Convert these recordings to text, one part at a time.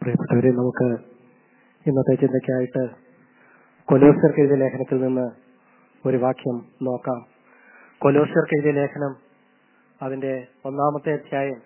പ്രിയപ്പെട്ടവരെ നമുക്ക് ഇന്നത്തെ ചിന്തയ്ക്കായിട്ട് കൊലോസ്യർക്ക് എഴുതിയ ലേഖനത്തിൽ നിന്ന് ഒരു വാക്യം നോക്കാം കൊലോസ്യർക്ക് എഴുതിയ ലേഖനം അതിന്റെ ഒന്നാമത്തെ അധ്യായം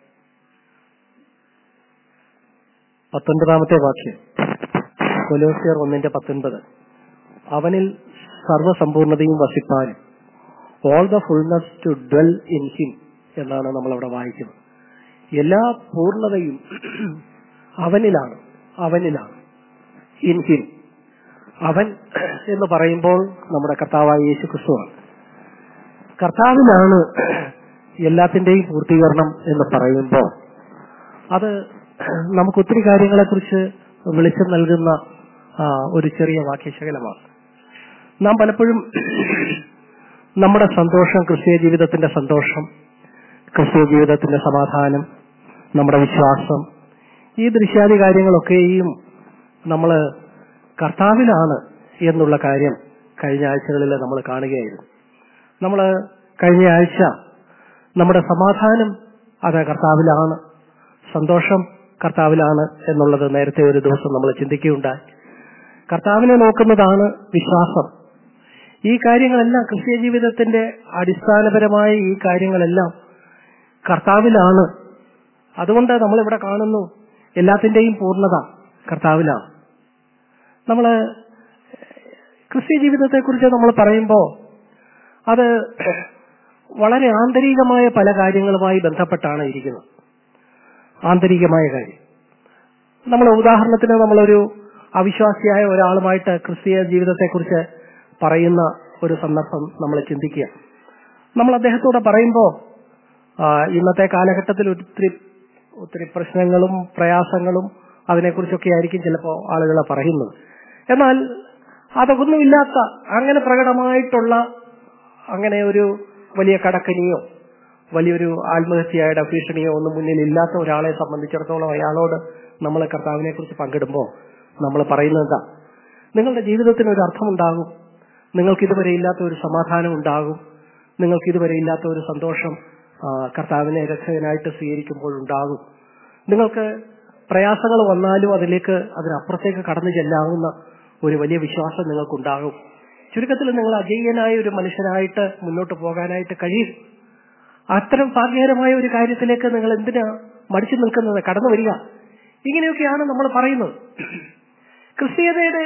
പത്തൊൻപതാമത്തെ വാക്യം കൊലോസ്യർ ഒന്നിന്റെ പത്തൊൻപത് അവനിൽ സർവസമ്പൂർണതയും വസിപ്പാനും all the fullness to dwell in him എന്നാണ് നമ്മൾ അവിടെ വായിക്കുന്നത് എല്ലാ പൂർണ്ണതയും അവനിലാണ് അവനിലാണ് ഇൻ ഹിം അവൻ എന്ന് പറയുമ്പോൾ നമ്മുടെ കർത്താവായ യേശു ക്രിസ്തുവാണ് കർത്താവിനാണ് എല്ലാത്തിന്റെയും പൂർത്തീകരണം എന്ന് പറയുമ്പോൾ അത് നമുക്ക് ഒത്തിരി കാര്യങ്ങളെക്കുറിച്ച് വെളിച്ചം നൽകുന്ന ആ, ഒരു ചെറിയ വാക്യശകലമാണ് നാം പലപ്പോഴും നമ്മുടെ സന്തോഷം ക്രിസ്തീയ ജീവിതത്തിന്റെ സന്തോഷം ക്രിസ്തീയ ജീവിതത്തിന്റെ സമാധാനം നമ്മുടെ വിശ്വാസം ഈ ദൃശ്യാദി കാര്യങ്ങളൊക്കെയും നമ്മൾ കർത്താവിലാണ് എന്നുള്ള കാര്യം കഴിഞ്ഞ ആഴ്ചകളിൽ നമ്മൾ കാണുകയായിരുന്നു നമ്മൾ കഴിഞ്ഞ ആഴ്ച നമ്മുടെ സമാധാനം അത് കർത്താവിലാണ് സന്തോഷം കർത്താവിലാണ് എന്നുള്ളത് നേരത്തെ ഒരു ദിവസം നമ്മൾ ചിന്തിക്കുകയുണ്ടായി കർത്താവിനെ നോക്കുന്നതാണ് വിശ്വാസം ഈ കാര്യങ്ങളെല്ലാം ക്രിസ്തീയ ജീവിതത്തിന്റെ അടിസ്ഥാനപരമായ ഈ കാര്യങ്ങളെല്ലാം കർത്താവിലാണ് അതുകൊണ്ട് നമ്മൾ ഇവിടെ കാണുന്നു എല്ലാത്തിന്റെയും പൂർണ്ണത കർത്താവിലാണ് നമ്മൾ ക്രിസ്തീയ ജീവിതത്തെക്കുറിച്ച് നമ്മൾ പറയുമ്പോൾ അത് വളരെ ആന്തരികമായ പല കാര്യങ്ങളുമായി ബന്ധപ്പെട്ടാണ് ഇരിക്കുന്നത് ആന്തരികമായ കാര്യം നമ്മൾ ഉദാഹരണത്തിന് നമ്മളൊരു അവിശ്വാസിയായ ഒരാളുമായിട്ട് ക്രിസ്തീയ ജീവിതത്തെക്കുറിച്ച് പറയുന്ന ഒരു സന്ദർഭം നമ്മൾ ചിന്തിക്കുക നമ്മൾ അദ്ദേഹത്തോട് പറയുമ്പോൾ ആ, ഇന്നത്തെ കാലഘട്ടത്തിൽ ഒത്തിരി ഒത്തിരി പ്രശ്നങ്ങളും പ്രയാസങ്ങളും അതിനെക്കുറിച്ചൊക്കെ ആയിരിക്കും ചിലപ്പോൾ ആളുകൾ പറയുന്നത് എന്നാൽ അതൊന്നുമില്ലാത്ത അങ്ങനെ പ്രകടമായിട്ടുള്ള അങ്ങനെ ഒരു വലിയ കടക്കനിയോ വലിയൊരു ആത്മഹത്യയുടെ ഭീഷണിയോ ഒന്നും മുന്നിൽ ഇല്ലാത്ത ഒരാളെ സംബന്ധിച്ചിടത്തോളം അയാളോട് നമ്മൾ കർത്താവിനെ കുറിച്ച് പങ്കിടുമ്പോൾ നമ്മൾ പറയുന്നത് എന്താ നിങ്ങളുടെ ജീവിതത്തിന് ഒരു അർത്ഥമുണ്ടാകും നിങ്ങൾക്ക് ഇതുവരെ ഇല്ലാത്ത ഒരു സമാധാനം ഉണ്ടാകും നിങ്ങൾക്ക് ഇതുവരെ ഇല്ലാത്ത ഒരു സന്തോഷം ആ, കർത്താവിനെ രക്ഷകനായിട്ട് സ്വീകരിക്കുമ്പോൾ ഉണ്ടാകും നിങ്ങൾക്ക് പ്രയാസങ്ങൾ വന്നാലും അതിലേക്ക് അതിനപ്പുറത്തേക്ക് കടന്നു ചെല്ലാവുന്ന ഒരു വലിയ വിശ്വാസം നിങ്ങൾക്കുണ്ടാകും ചുരുക്കത്തിൽ നിങ്ങൾ അജയ്യനായ ഒരു മനുഷ്യനായിട്ട് മുന്നോട്ട് പോകാനായിട്ട് കഴിയും അത്തരം ഭാഗ്യകരമായ ഒരു കാര്യത്തിലേക്ക് നിങ്ങൾ എന്തിനാ മടിച്ചു നിൽക്കുന്നത് കടന്നു വരിക ഇങ്ങനെയൊക്കെയാണ് നമ്മൾ പറയുന്നത് ക്രിസ്തീയതയുടെ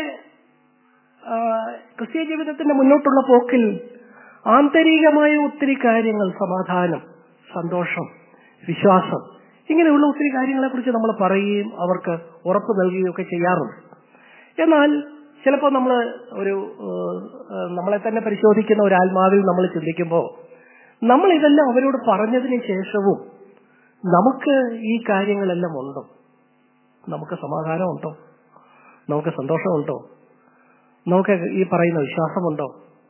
ആ, ക്രിസ്തീയ ജീവിതത്തിന്റെ മുന്നോട്ടുള്ള പോക്കിൽ ആന്തരികമായ ഒത്തിരി കാര്യങ്ങൾ സമാധാനം സന്തോഷം വിശ്വാസം ഇങ്ങനെയുള്ള ഒത്തിരി കാര്യങ്ങളെ കുറിച്ച് നമ്മൾ പറയുകയും അവർക്ക് ഉറപ്പ് നൽകുകയും ഒക്കെ ചെയ്യാറുണ്ട് എന്നാൽ ചിലപ്പോൾ നമ്മൾ ഒരു ഏഹ്, ഏഹ്, നമ്മളെ തന്നെ പരിശോധിക്കുന്ന ഒരു ആത്മാവിൽ നമ്മൾ ചിന്തിക്കുമ്പോൾ നമ്മൾ ഇതെല്ലാം അവരോട് പറഞ്ഞതിന് ശേഷവും നമുക്ക് ഈ കാര്യങ്ങളെല്ലാം ഉണ്ടോ നമുക്ക് സമാധാനമുണ്ടോ നമുക്ക് സന്തോഷമുണ്ടോ നമുക്ക് ഈ പറയുന്ന വിശ്വാസമുണ്ടോ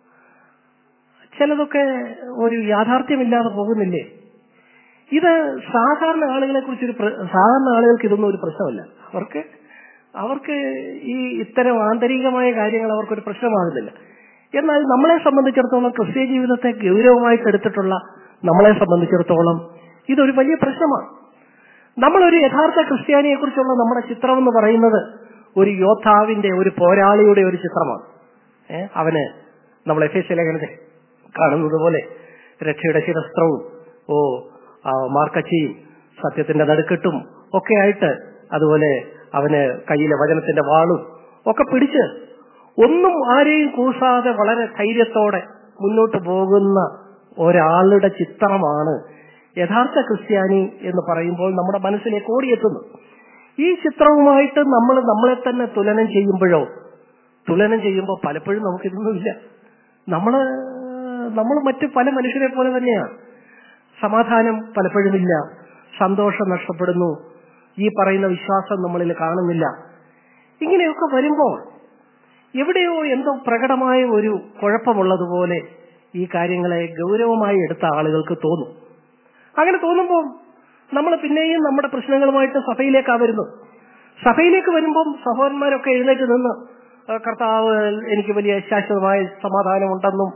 ചിലതൊക്കെ ഒരു യാഥാർത്ഥ്യമില്ലാതെ പോകുന്നില്ലേ ഇത് സാധാരണ ആളുകളെ കുറിച്ചൊരു പ്ര- സാധാരണ ആളുകൾക്ക് ഇതൊന്നും ഒരു പ്രശ്നമല്ല അവർക്ക് അവർക്ക് ഈ ഇത്തരം ആന്തരികമായ കാര്യങ്ങൾ അവർക്കൊരു പ്രശ്നമാകുന്നില്ല എന്നാൽ നമ്മളെ സംബന്ധിച്ചിടത്തോളം ക്രിസ്തീയ ജീവിതത്തെ ഗൗരവമായിട്ട് എടുത്തിട്ടുള്ള നമ്മളെ സംബന്ധിച്ചിടത്തോളം ഇതൊരു വലിയ പ്രശ്നമാണ് നമ്മളൊരു യഥാർത്ഥ ക്രിസ്ത്യാനിയെ കുറിച്ചുള്ള നമ്മുടെ ചിത്രം എന്ന് പറയുന്നത് ഒരു യോദ്ധാവിന്റെ ഒരു പോരാളിയുടെ ഒരു ചിത്രമാണ് ഏ, അവന് നമ്മൾ എഫ് എസ് ലേഖനത്തെ കാണുന്നത് പോലെ രക്ഷയുടെ ശിരസ്ത്രവും ഓ ആ മാർക്കച്ചിയും സത്യത്തിന്റെ നടുക്കെട്ടും ഒക്കെ ആയിട്ട് അതുപോലെ അവന് കയ്യിലെ വചനത്തിന്റെ വാളും ഒക്കെ പിടിച്ച് ഒന്നും ആരെയും കൂസാതെ വളരെ ധൈര്യത്തോടെ മുന്നോട്ട് പോകുന്ന ഒരാളുടെ ചിത്രമാണ് യഥാർത്ഥ ക്രിസ്ത്യാനി എന്ന് പറയുമ്പോൾ നമ്മുടെ മനസ്സിലേക്ക് ഓടിയെത്തുന്നു ഈ ചിത്രവുമായിട്ട് നമ്മൾ നമ്മളെ തന്നെ തുലനം ചെയ്യുമ്പോഴോ തുലനം ചെയ്യുമ്പോൾ പലപ്പോഴും നമുക്കിതൊന്നുമില്ല നമ്മള് നമ്മൾ മറ്റു പല മനുഷ്യരെ പോലെ തന്നെയാണ് സമാധാനം പലപ്പോഴുമില്ല സന്തോഷം നഷ്ടപ്പെടുന്നു ഈ പറയുന്ന വിശ്വാസം നമ്മളിൽ കാണുന്നില്ല ഇങ്ങനെയൊക്കെ വരുമ്പോൾ എവിടെയോ എന്തോ പ്രകടമായ ഒരു കുഴപ്പമുള്ളതുപോലെ ഈ കാര്യങ്ങളെ ഗൗരവമായി എടുത്ത ആളുകൾക്ക് തോന്നും അങ്ങനെ തോന്നുമ്പോൾ നമ്മൾ പിന്നെയും നമ്മുടെ പ്രശ്നങ്ങളുമായിട്ട് സഭയിലേക്കാ വരുന്നത് സഭയിലേക്ക് വരുമ്പം സഹോദരന്മാരൊക്കെ എഴുന്നേറ്റ് നിന്ന് "ആ, കർത്താവ് എനിക്ക് വലിയ ശാശ്വതമായ സമാധാനമുണ്ടെന്നും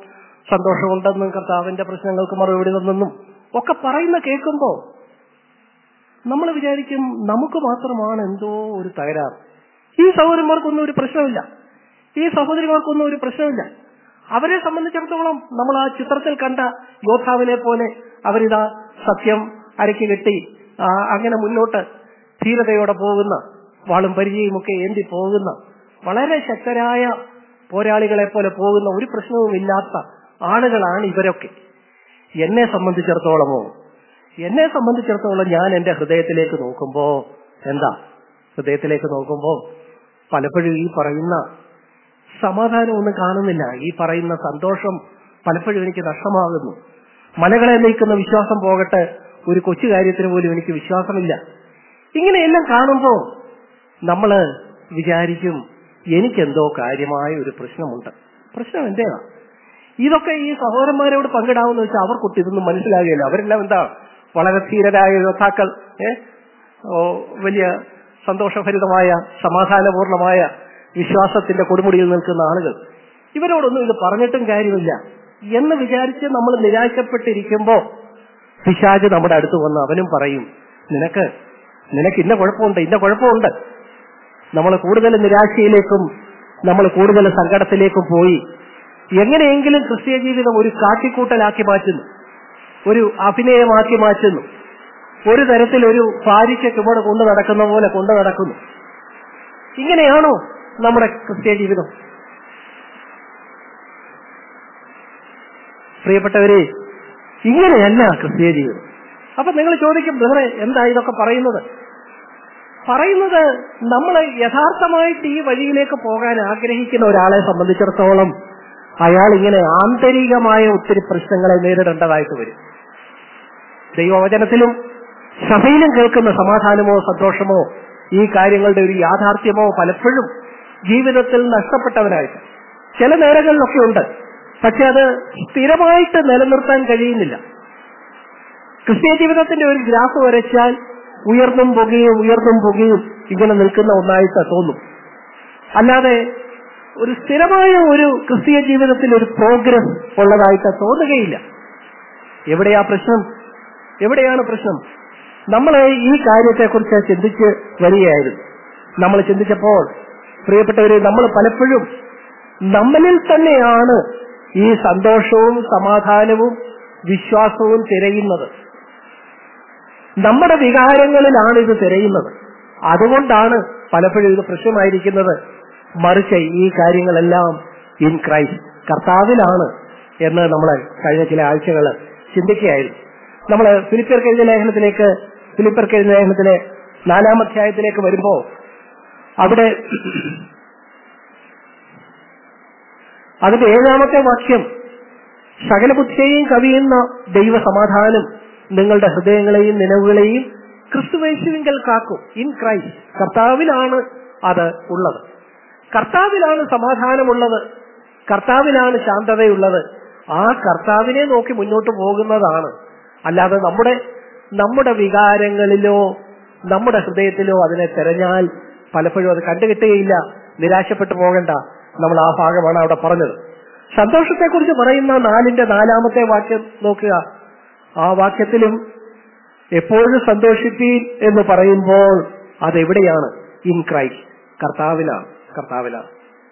സന്തോഷമുണ്ടെന്നും കർത്താവിന്റെ പ്രശ്നങ്ങൾക്ക് മറുപടി തന്നെന്നും ഒക്കെ പറയുന്ന കേൾക്കുമ്പോൾ നമ്മൾ വിചാരിക്കും നമുക്ക് മാത്രമാണ് എന്തോ ഒരു തകരാറ് ഈ സഹോദരന്മാർക്കൊന്നും ഒരു പ്രശ്നമില്ല ഈ സഹോദരിമാർക്കൊന്നും ഒരു പ്രശ്നമില്ല അവരെ സംബന്ധിച്ചിടത്തോളം നമ്മൾ ആ ചിത്രത്തിൽ കണ്ട യോദ്ധാവിനെ പോലെ അവരിതാ സത്യം അരക്കി കെട്ടി ആ, അങ്ങനെ മുന്നോട്ട് ധീരതയോടെ പോകുന്ന വാളും പരിചയമൊക്കെ ഏന്തി പോകുന്ന വളരെ ശക്തരായ പോരാളികളെ പോലെ പോകുന്ന ഒരു പ്രശ്നവുമില്ലാത്ത ആളുകളാണ് ഇവരൊക്കെ എന്നെ സംബന്ധിച്ചിടത്തോളമോ എന്നെ സംബന്ധിച്ചിടത്തോളം ഞാൻ എന്റെ ഹൃദയത്തിലേക്ക് നോക്കുമ്പോ എന്താ ഹൃദയത്തിലേക്ക് നോക്കുമ്പോ പലപ്പോഴും ഈ പറയുന്ന സമാധാനമൊന്നും കാണുന്നില്ല ഈ പറയുന്ന സന്തോഷം പലപ്പോഴും എനിക്ക് നഷ്ടമാകുന്നു മലകളെ നീക്കുന്ന വിശ്വാസം പോകട്ടെ ഒരു കൊച്ചു കാര്യത്തിന് പോലും എനിക്ക് വിശ്വാസമില്ല ഇങ്ങനെയെല്ലാം കാണുമ്പോ നമ്മള് വിചാരിക്കും എനിക്കെന്തോ കാര്യമായ ഒരു പ്രശ്നമുണ്ട് പ്രശ്നം എന്റേതാ ഇതൊക്കെ ഈ സഹോദരന്മാരോട് പങ്കിടാമെന്ന് വെച്ചാൽ അവർക്കൊട്ട് ഇതൊന്നും മനസ്സിലാകുകയില്ല അവരെല്ലാം എന്താ വളരെ ധീരരായ യോദ്ധാക്കൾ ഏ ഓ, വലിയ സന്തോഷഭരിതമായ സമാധാനപൂർണമായ വിശ്വാസത്തിന്റെ കൊടുമുടിയിൽ നിൽക്കുന്ന ആളുകൾ ഇവരോടൊന്നും ഇത് പറഞ്ഞിട്ടും കാര്യമില്ല എന്ന് വിചാരിച്ച് നമ്മൾ നിരാശപ്പെട്ടിരിക്കുമ്പോ പിശാജ് നമ്മുടെ അടുത്ത് വന്ന് അവനും പറയും നിനക്ക് നിനക്ക് ഇന്ന കുഴപ്പമുണ്ട് ഇന്ന കുഴപ്പമുണ്ട് നമ്മൾ കൂടുതൽ നിരാശയിലേക്കും നമ്മൾ കൂടുതൽ സങ്കടത്തിലേക്കും പോയി എങ്ങനെയെങ്കിലും ക്രിസ്തീയ ജീവിതം ഒരു കാട്ടിക്കൂട്ടലാക്കി മാറ്റുന്നു ഒരു അഭിനയമാക്കി മാറ്റുന്നു ഒരു തരത്തിൽ ഒരു ഭാര്യയ്ക്ക് ചുമട് കൊണ്ടു നടക്കുന്ന പോലെ കൊണ്ടു നടക്കുന്നു ഇങ്ങനെയാണോ നമ്മുടെ ക്രിസ്തീയ ജീവിതം പ്രിയപ്പെട്ടവരെ ഇങ്ങനെയല്ല ക്രിസ്തീയ ജീവിതം അപ്പൊ നിങ്ങൾ ചോദിക്കും ബ്രദറെ എന്താ ഇതൊക്കെ പറയുന്നത് പറയുന്നത് നമ്മൾ യഥാർത്ഥമായിട്ട് ഈ വഴിയിലേക്ക് പോകാൻ ആഗ്രഹിക്കുന്ന ഒരാളെ സംബന്ധിച്ചിടത്തോളം അയാൾ ഇങ്ങനെ ആന്തരികമായ ഒത്തിരി പ്രശ്നങ്ങളെ നേരിടേണ്ടതായിട്ട് വരും ദൈവവചനത്തിലും സഭയിലും കേൾക്കുന്ന സമാധാനമോ സന്തോഷമോ ഈ കാര്യങ്ങളുടെ ഒരു യാഥാർത്ഥ്യമോ പലപ്പോഴും ജീവിതത്തിൽ നഷ്ടപ്പെട്ടവനായിട്ട് ചില നേരങ്ങളിലൊക്കെ ഉണ്ട് പക്ഷെ അത് സ്ഥിരമായിട്ട് നിലനിർത്താൻ കഴിയുന്നില്ല ക്രിസ്തീയ ജീവിതത്തിന്റെ ഒരു ഗ്രാഫ് വരച്ചാൽ ഉയർന്നും പുകയും ഉയർന്നും പുകയും ഇങ്ങനെ നിൽക്കുന്ന ഒന്നായിട്ട് തോന്നും അല്ലാതെ ഒരു സ്ഥിരമായ ഒരു ക്രിസ്തീയ ജീവിതത്തിൽ ഒരു പ്രോഗ്രസ് ഉള്ളതായിട്ട് തോന്നുകയില്ല എവിടെയാ പ്രശ്നം എവിടെയാണ് പ്രശ്നം നമ്മൾ ഈ കാര്യത്തെക്കുറിച്ച് ചിന്തിച്ച് വരികയായിരുന്നു നമ്മൾ ചിന്തിച്ചപ്പോൾ പ്രിയപ്പെട്ടവരെ നമ്മൾ പലപ്പോഴും നമ്മളിൽ തന്നെയാണ് ഈ സന്തോഷവും സമാധാനവും വിശ്വാസവും തിരയുന്നത് നമ്മുടെ വികാരങ്ങളിലാണ് ഇത് തിരയുന്നത് അതുകൊണ്ടാണ് പലപ്പോഴും ഇത് പ്രശ്നമായിരിക്കുന്നത് മറിച്ച് ഈ കാര്യങ്ങളെല്ലാം ഇൻ ക്രൈസ്റ്റ് കർത്താവിലാണ് എന്ന് നമ്മൾ കഴിഞ്ഞ ചില ആഴ്ചകൾ ചിന്തിക്കുകയായിരുന്നു നമ്മൾ ഫിലിപ്പർ കഴിഞ്ഞ ലേഖനത്തിലേക്ക് ഫിലിപ്പർ കഴിഞ്ഞ ലേഖനത്തിലെ നാലാം അധ്യായത്തിലേക്ക് വരുമ്പോ അവിടെ അതിന്റെ ഏഴാമത്തെ വാക്യം സകല ബുദ്ധിയെയും കവിയുന്ന ദൈവ സമാധാനം നിങ്ങളുടെ ഹൃദയങ്ങളെയും നിലവുകളെയും ക്രിസ്തുവേശുവിങ്കൽ കാക്കും ഇൻ ക്രൈസ്റ്റ് കർത്താവിലാണ് അത് ഉള്ളത് കർത്താവിലാണ് സമാധാനമുള്ളത് കർത്താവിലാണ് ശാന്തതയുള്ളത് ആ കർത്താവിനെ നോക്കി മുന്നോട്ട് പോകുന്നതാണ് അല്ലാതെ നമ്മുടെ നമ്മുടെ വികാരങ്ങളിലോ നമ്മുടെ ഹൃദയത്തിലോ അതിനെ തെരഞ്ഞാൽ പലപ്പോഴും അത് കണ്ടുകിട്ടുകയില്ല നിരാശപ്പെട്ടു പോകണ്ട നമ്മൾ ആ ഭാഗമാണ് അവിടെ പറഞ്ഞത് സന്തോഷത്തെക്കുറിച്ച് പറയുന്ന നാലിന്റെ നാലാമത്തെ വാക്യം നോക്കുക ആ വാക്യത്തിലും എപ്പോഴും സന്തോഷിപ്പീൻ എന്ന് പറയുമ്പോൾ അതെവിടെയാണ് ഇൻ ക്രൈസ്റ്റ് കർത്താവിലാണ് കർത്താവിലാണ്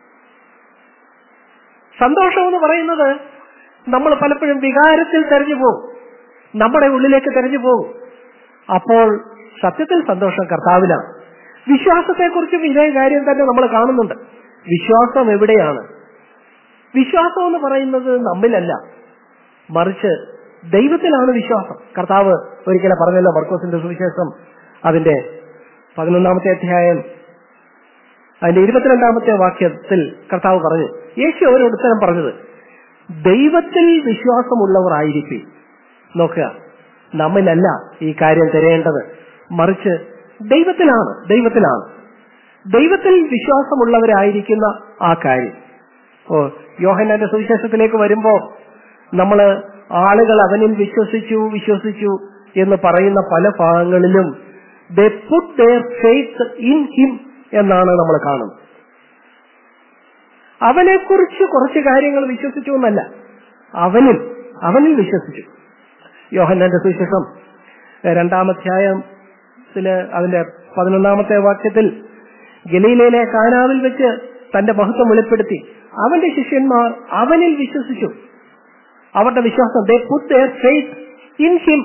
സന്തോഷം എന്ന് പറയുന്നത് നമ്മൾ പലപ്പോഴും വികാരത്തിൽ തെരഞ്ഞു പോകും നമ്മുടെ ഉള്ളിലേക്ക് തെരഞ്ഞു പോകും അപ്പോൾ സത്യത്തിൽ സന്തോഷം കർത്താവിലാണ് വിശ്വാസത്തെക്കുറിച്ചും ഇതേ കാര്യം തന്നെ നമ്മൾ കാണുന്നുണ്ട് വിശ്വാസം എവിടെയാണ് വിശ്വാസം എന്ന് പറയുന്നത് നമ്മിലല്ല മറിച്ച് ദൈവത്തിലാണ് വിശ്വാസം കർത്താവ് ഒരിക്കലും പറഞ്ഞല്ലോ മർക്കോസിന്റെ സുവിശേഷം അതിന്റെ പതിനൊന്നാമത്തെ അധ്യായം അതിന്റെ ഇരുപത്തിരണ്ടാമത്തെ വാക്യത്തിൽ കർത്താവ് പറഞ്ഞു യേശു അവരോട് ഉത്തരം പറഞ്ഞത് ദൈവത്തിൽ വിശ്വാസമുള്ളവർ ആയിരിക്കും നോക്കുക നമ്മിലല്ല ഈ കാര്യം തിരയേണ്ടത് മറിച്ച് ദൈവത്തിലാണ് ദൈവത്തിലാണ് ദൈവത്തിൽ വിശ്വാസമുള്ളവരായിരിക്കുന്ന ആ കാര്യം ഓ യോഹന്നാന്റെ സുവിശേഷത്തിലേക്ക് വരുമ്പോ നമ്മള് ആളുകൾ അവനിൽ വിശ്വസിച്ചു വിശ്വസിച്ചു എന്ന് പറയുന്ന പല ഭാഗങ്ങളിലും the put their faith in him എന്നാണ് നമ്മൾ കാണുന്നത് അവനെക്കുറിച്ച് കുറച്ച് കാര്യങ്ങൾ വിശ്വസിച്ചു എന്നല്ല അവനിൽ അവനിൽ വിശ്വസിച്ചു യോഹന്നാന്റെ സുവിശേഷം രണ്ടാമധ്യായം ഇതില് അതിന്റെ പതിനൊന്നാമത്തെ വാക്യത്തിൽ ഗലീലയിലെ കാനാവിൽ വെച്ച് തന്റെ മഹത്വം വെളിപ്പെടുത്തി അവന്റെ ശിഷ്യന്മാർ അവനിൽ വിശ്വസിച്ചു അവരുടെ വിശ്വാസം they put their faith in him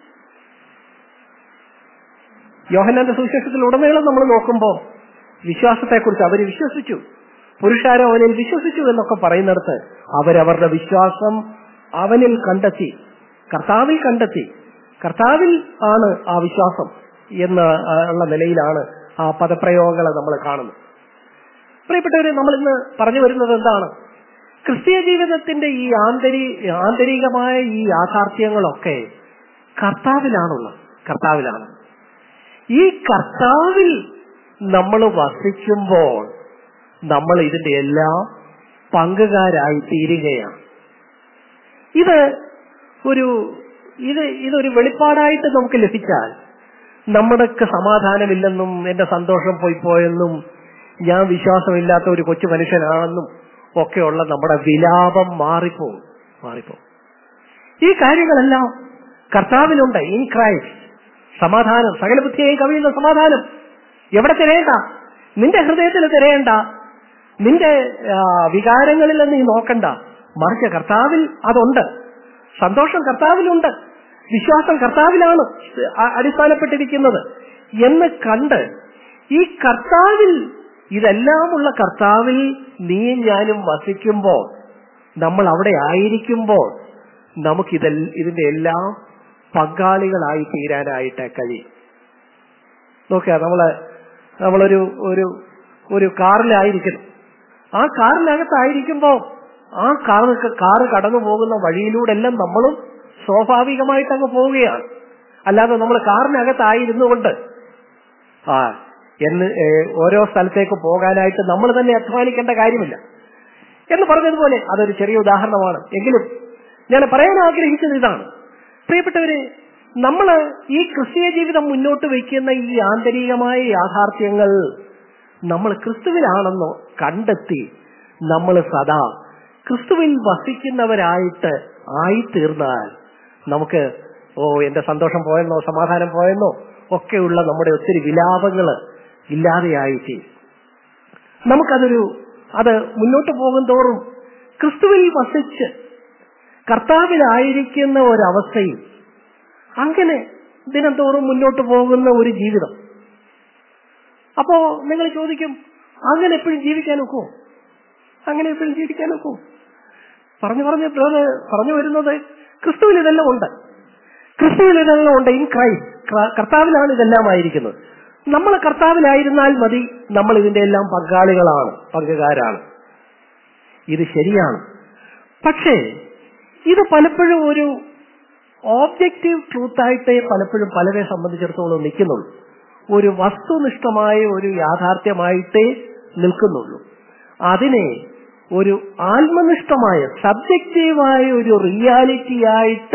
യോഹന്നാന്റെ സുവിശേഷത്തിൽ ഉടനീളം നമ്മൾ നോക്കുമ്പോൾ വിശ്വാസത്തെക്കുറിച്ച് അവർ വിശ്വസിച്ചു പുരുഷാരം അവനിൽ വിശ്വസിച്ചു എന്നൊക്കെ പറയുന്നിടത്ത് അവരവരുടെ വിശ്വാസം അവനിൽ കണ്ടെത്തി കർത്താവിൽ കണ്ടെത്തി കർത്താവിൽ ആണ് ആ വിശ്വാസം എന്ന ആ, ഉള്ള നിലയിലാണ് ആ പദപ്രയോഗങ്ങളെ നമ്മൾ കാണുന്നത് പ്രിയപ്പെട്ടവരെ നമ്മൾ ഇന്ന് പറഞ്ഞു വരുന്നത് എന്താണ് ക്രിസ്തീയ ജീവിതത്തിന്റെ ഈ ആന്തരി ആന്തരികമായ ഈ യാഥാർത്ഥ്യങ്ങളൊക്കെ കർത്താവിലാണുള്ളത് കർത്താവിലാണ് ഈ കർത്താവിൽ നമ്മൾ വസിക്കുമ്പോൾ നമ്മൾ ഇതിന്റെ എല്ലാം പങ്കുകാരായി തീരുകയാണ് ഇത് ഒരു ഇത് ഇതൊരു വെളിപ്പാടായിട്ട് നമുക്ക് ലഭിച്ചാൽ നമ്മുടെക്ക് സമാധാനമില്ലെന്നും എന്റെ സന്തോഷം പോയി പോയെന്നും ഞാൻ വിശ്വാസമില്ലാത്ത ഒരു കൊച്ചു മനുഷ്യനാണെന്നും ഒക്കെയുള്ള നമ്മുടെ വിലാപം മാറിപ്പോകും മാറിപ്പോകും ഈ കാര്യങ്ങളെല്ലാം കർത്താവിനുണ്ട് ഇൻ ക്രൈസ്റ്റ് സമാധാനം സകല ബുദ്ധിയെയും കവിയുന്ന സമാധാനം എവിടെ തിരയണ്ട നിന്റെ ഹൃദയത്തിൽ തിരയണ്ട നിന്റെ ആ, വികാരങ്ങളിൽ നീ നോക്കണ്ട മറിച്ച് കർത്താവിൽ അതുണ്ട് സന്തോഷം കർത്താവിലുണ്ട് വിശ്വാസം കർത്താവിലാണ് അ- അടിസ്ഥാനപ്പെട്ടിരിക്കുന്നത് എന്ന് കണ്ട് ഈ കർത്താവിൽ ഇതെല്ലാമുള്ള കർത്താവിൽ നീയും ഞാനും വസിക്കുമ്പോൾ നമ്മൾ അവിടെ ആയിരിക്കുമ്പോൾ നമുക്കിതെ ഇതിന്റെ എല്ലാം പങ്കാളികളായി തീരാനായിട്ട് കഴിയും നോക്കുക നമ്മള് നമ്മളൊരു ഒരു ഒരു കാറിലായിരിക്കുന്നു ആ കാറിനകത്തായിരിക്കുമ്പോൾ ആ കാർ കാറ് കടന്നു പോകുന്ന വഴിയിലൂടെ എല്ലാം നമ്മളും സ്വാഭാവികമായിട്ട് അങ്ങ് പോവുകയാണ് അല്ലാതെ നമ്മൾ കാറിനകത്തായിരുന്നു കൊണ്ട് ആ എന്ന് ഏ, ഓരോ സ്ഥലത്തേക്ക് പോകാനായിട്ട് നമ്മൾ തന്നെ അധ്വാനിക്കേണ്ട കാര്യമില്ല എന്ന് പറഞ്ഞതുപോലെ അതൊരു ചെറിയ ഉദാഹരണമാണ് എങ്കിലും ഞാൻ പറയാൻ ആഗ്രഹിച്ചത് ഇതാണ് പ്രിയപ്പെട്ടവരെ നമ്മൾ ഈ ക്രിസ്തീയ ജീവിതം മുന്നോട്ട് വയ്ക്കുന്ന ഈ ആന്തരികമായ യാഥാർത്ഥ്യങ്ങൾ നമ്മൾ ക്രിസ്തുവിലാണെന്നോ കണ്ടെത്തി നമ്മൾ സദാ ക്രിസ്തുവിൽ വസിക്കുന്നവരായിട്ട് ആയിത്തീർന്നാൽ നമുക്ക് ഓ എന്റെ സന്തോഷം പോയെന്നോ സമാധാനം പോയെന്നോ ഒക്കെയുള്ള നമ്മുടെ ഒത്തിരി വിലാപങ്ങള് ഇല്ലാതെയായി തീരും നമുക്കതൊരു അത് മുന്നോട്ട് പോകും തോറും ക്രിസ്തുവിൽ വസിച്ച് കർത്താവിലായിരിക്കുന്ന ഒരവസ്ഥയിൽ അങ്ങനെ ദിനം തോറും മുന്നോട്ട് പോകുന്ന ഒരു ജീവിതം അപ്പോ നിങ്ങൾ ചോദിക്കും അങ്ങനെ എപ്പോഴും ജീവിക്കാൻ ഒക്കുമോ അങ്ങനെ എപ്പോഴും ജീവിക്കാൻ ഒക്കുമോ പറഞ്ഞു പറഞ്ഞ് ബ്രദർ പറഞ്ഞു വരുന്നത് ക്രിസ്തുവിൽ ഇതെല്ലാം ഉണ്ട് ക്രിസ്തുവിൽ ഇതെല്ലാം ഉണ്ട് ഇൻ ക്രൈസ്റ്റ് ക്ര- കർത്താവിലാണ് ഇതെല്ലാം ആയിരിക്കുന്നത് നമ്മൾ കർത്താവിലായിരുന്നാൽ മതി നമ്മൾ ഇതിന്റെ എല്ലാം പങ്കാളികളാണ് പങ്കുകാരാണ് ഇത് ശരിയാണ് പക്ഷേ ഇത് പലപ്പോഴും ഒരു ഓബ്ജക്റ്റീവ് ട്രൂത്തായിട്ടേ പലപ്പോഴും പലരെ സംബന്ധിച്ചിടത്തോളം നിൽക്കുന്നുള്ളൂ ഒരു വസ്തുനിഷ്ഠമായ ഒരു യാഥാർത്ഥ്യമായിട്ടേ നിൽക്കുന്നുള്ളൂ അതിനെ ഒരു ആത്മനിഷ്ഠമായ സബ്ജക്റ്റീവായ ഒരു റിയാലിറ്റി ആയിട്ട്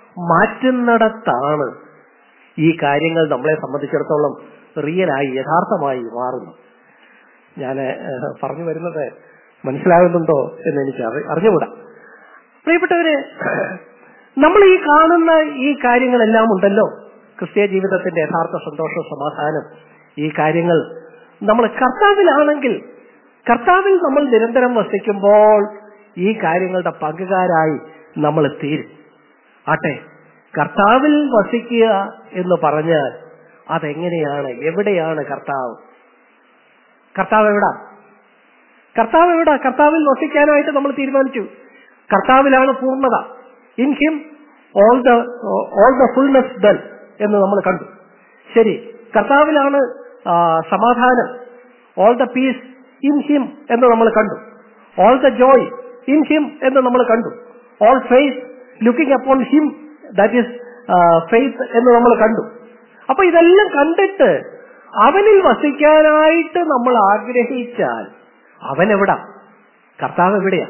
മാറ്റുന്നിടത്താണ് ഈ കാര്യങ്ങൾ നമ്മളെ സംബന്ധിച്ചിടത്തോളം റിയലായി യഥാർത്ഥമായി മാറുന്നു ഞാൻ പറഞ്ഞു വരുന്നത് മനസ്സിലാകുന്നുണ്ടോ എന്ന് എനിക്ക് അറി- അറിഞ്ഞുകൂടാ പ്രിയപ്പെട്ടവര് നമ്മൾ ഈ കാണുന്ന ഈ കാര്യങ്ങളെല്ലാം ഉണ്ടല്ലോ ക്രിസ്തീയ ജീവിതത്തിന്റെ യഥാർത്ഥ സന്തോഷം സമാധാനം ഈ കാര്യങ്ങൾ നമ്മൾ കർത്താവിലാണെങ്കിൽ കർത്താവിൽ നമ്മൾ നിരന്തരം വസിക്കുമ്പോൾ ഈ കാര്യങ്ങളുടെ പങ്കുകാരായി നമ്മൾ തീരും ആട്ടെ കർത്താവിൽ വസിക്കുക എന്ന് പറഞ്ഞാൽ അതെങ്ങനെയാണ് എവിടെയാണ് കർത്താവ് കർത്താവ് എവിടാ കർത്താവ് എവിടാ കർത്താവിൽ വസിക്കാനായിട്ട് നമ്മൾ തീരുമാനിച്ചു കർത്താവിലാണ് പൂർണ്ണത in him all the all the fullness done എന്ന് നമ്മൾ കണ്ടു ശരി കർത്താവിലാണ് ആ, സമാധാനം all the peace in him എന്ന് നമ്മൾ കണ്ടു all the joy in him എന്ന് നമ്മൾ കണ്ടു all faith looking upon him that is faith എന്ന് നമ്മൾ കണ്ടു അപ്പൊ ഇതെല്ലാം കണ്ടിട്ട് അവനിൽ വസിക്കാനായിട്ട് നമ്മൾ ആഗ്രഹിച്ചാൽ അവൻ എവിടാ കർത്താവ് എവിടെയാ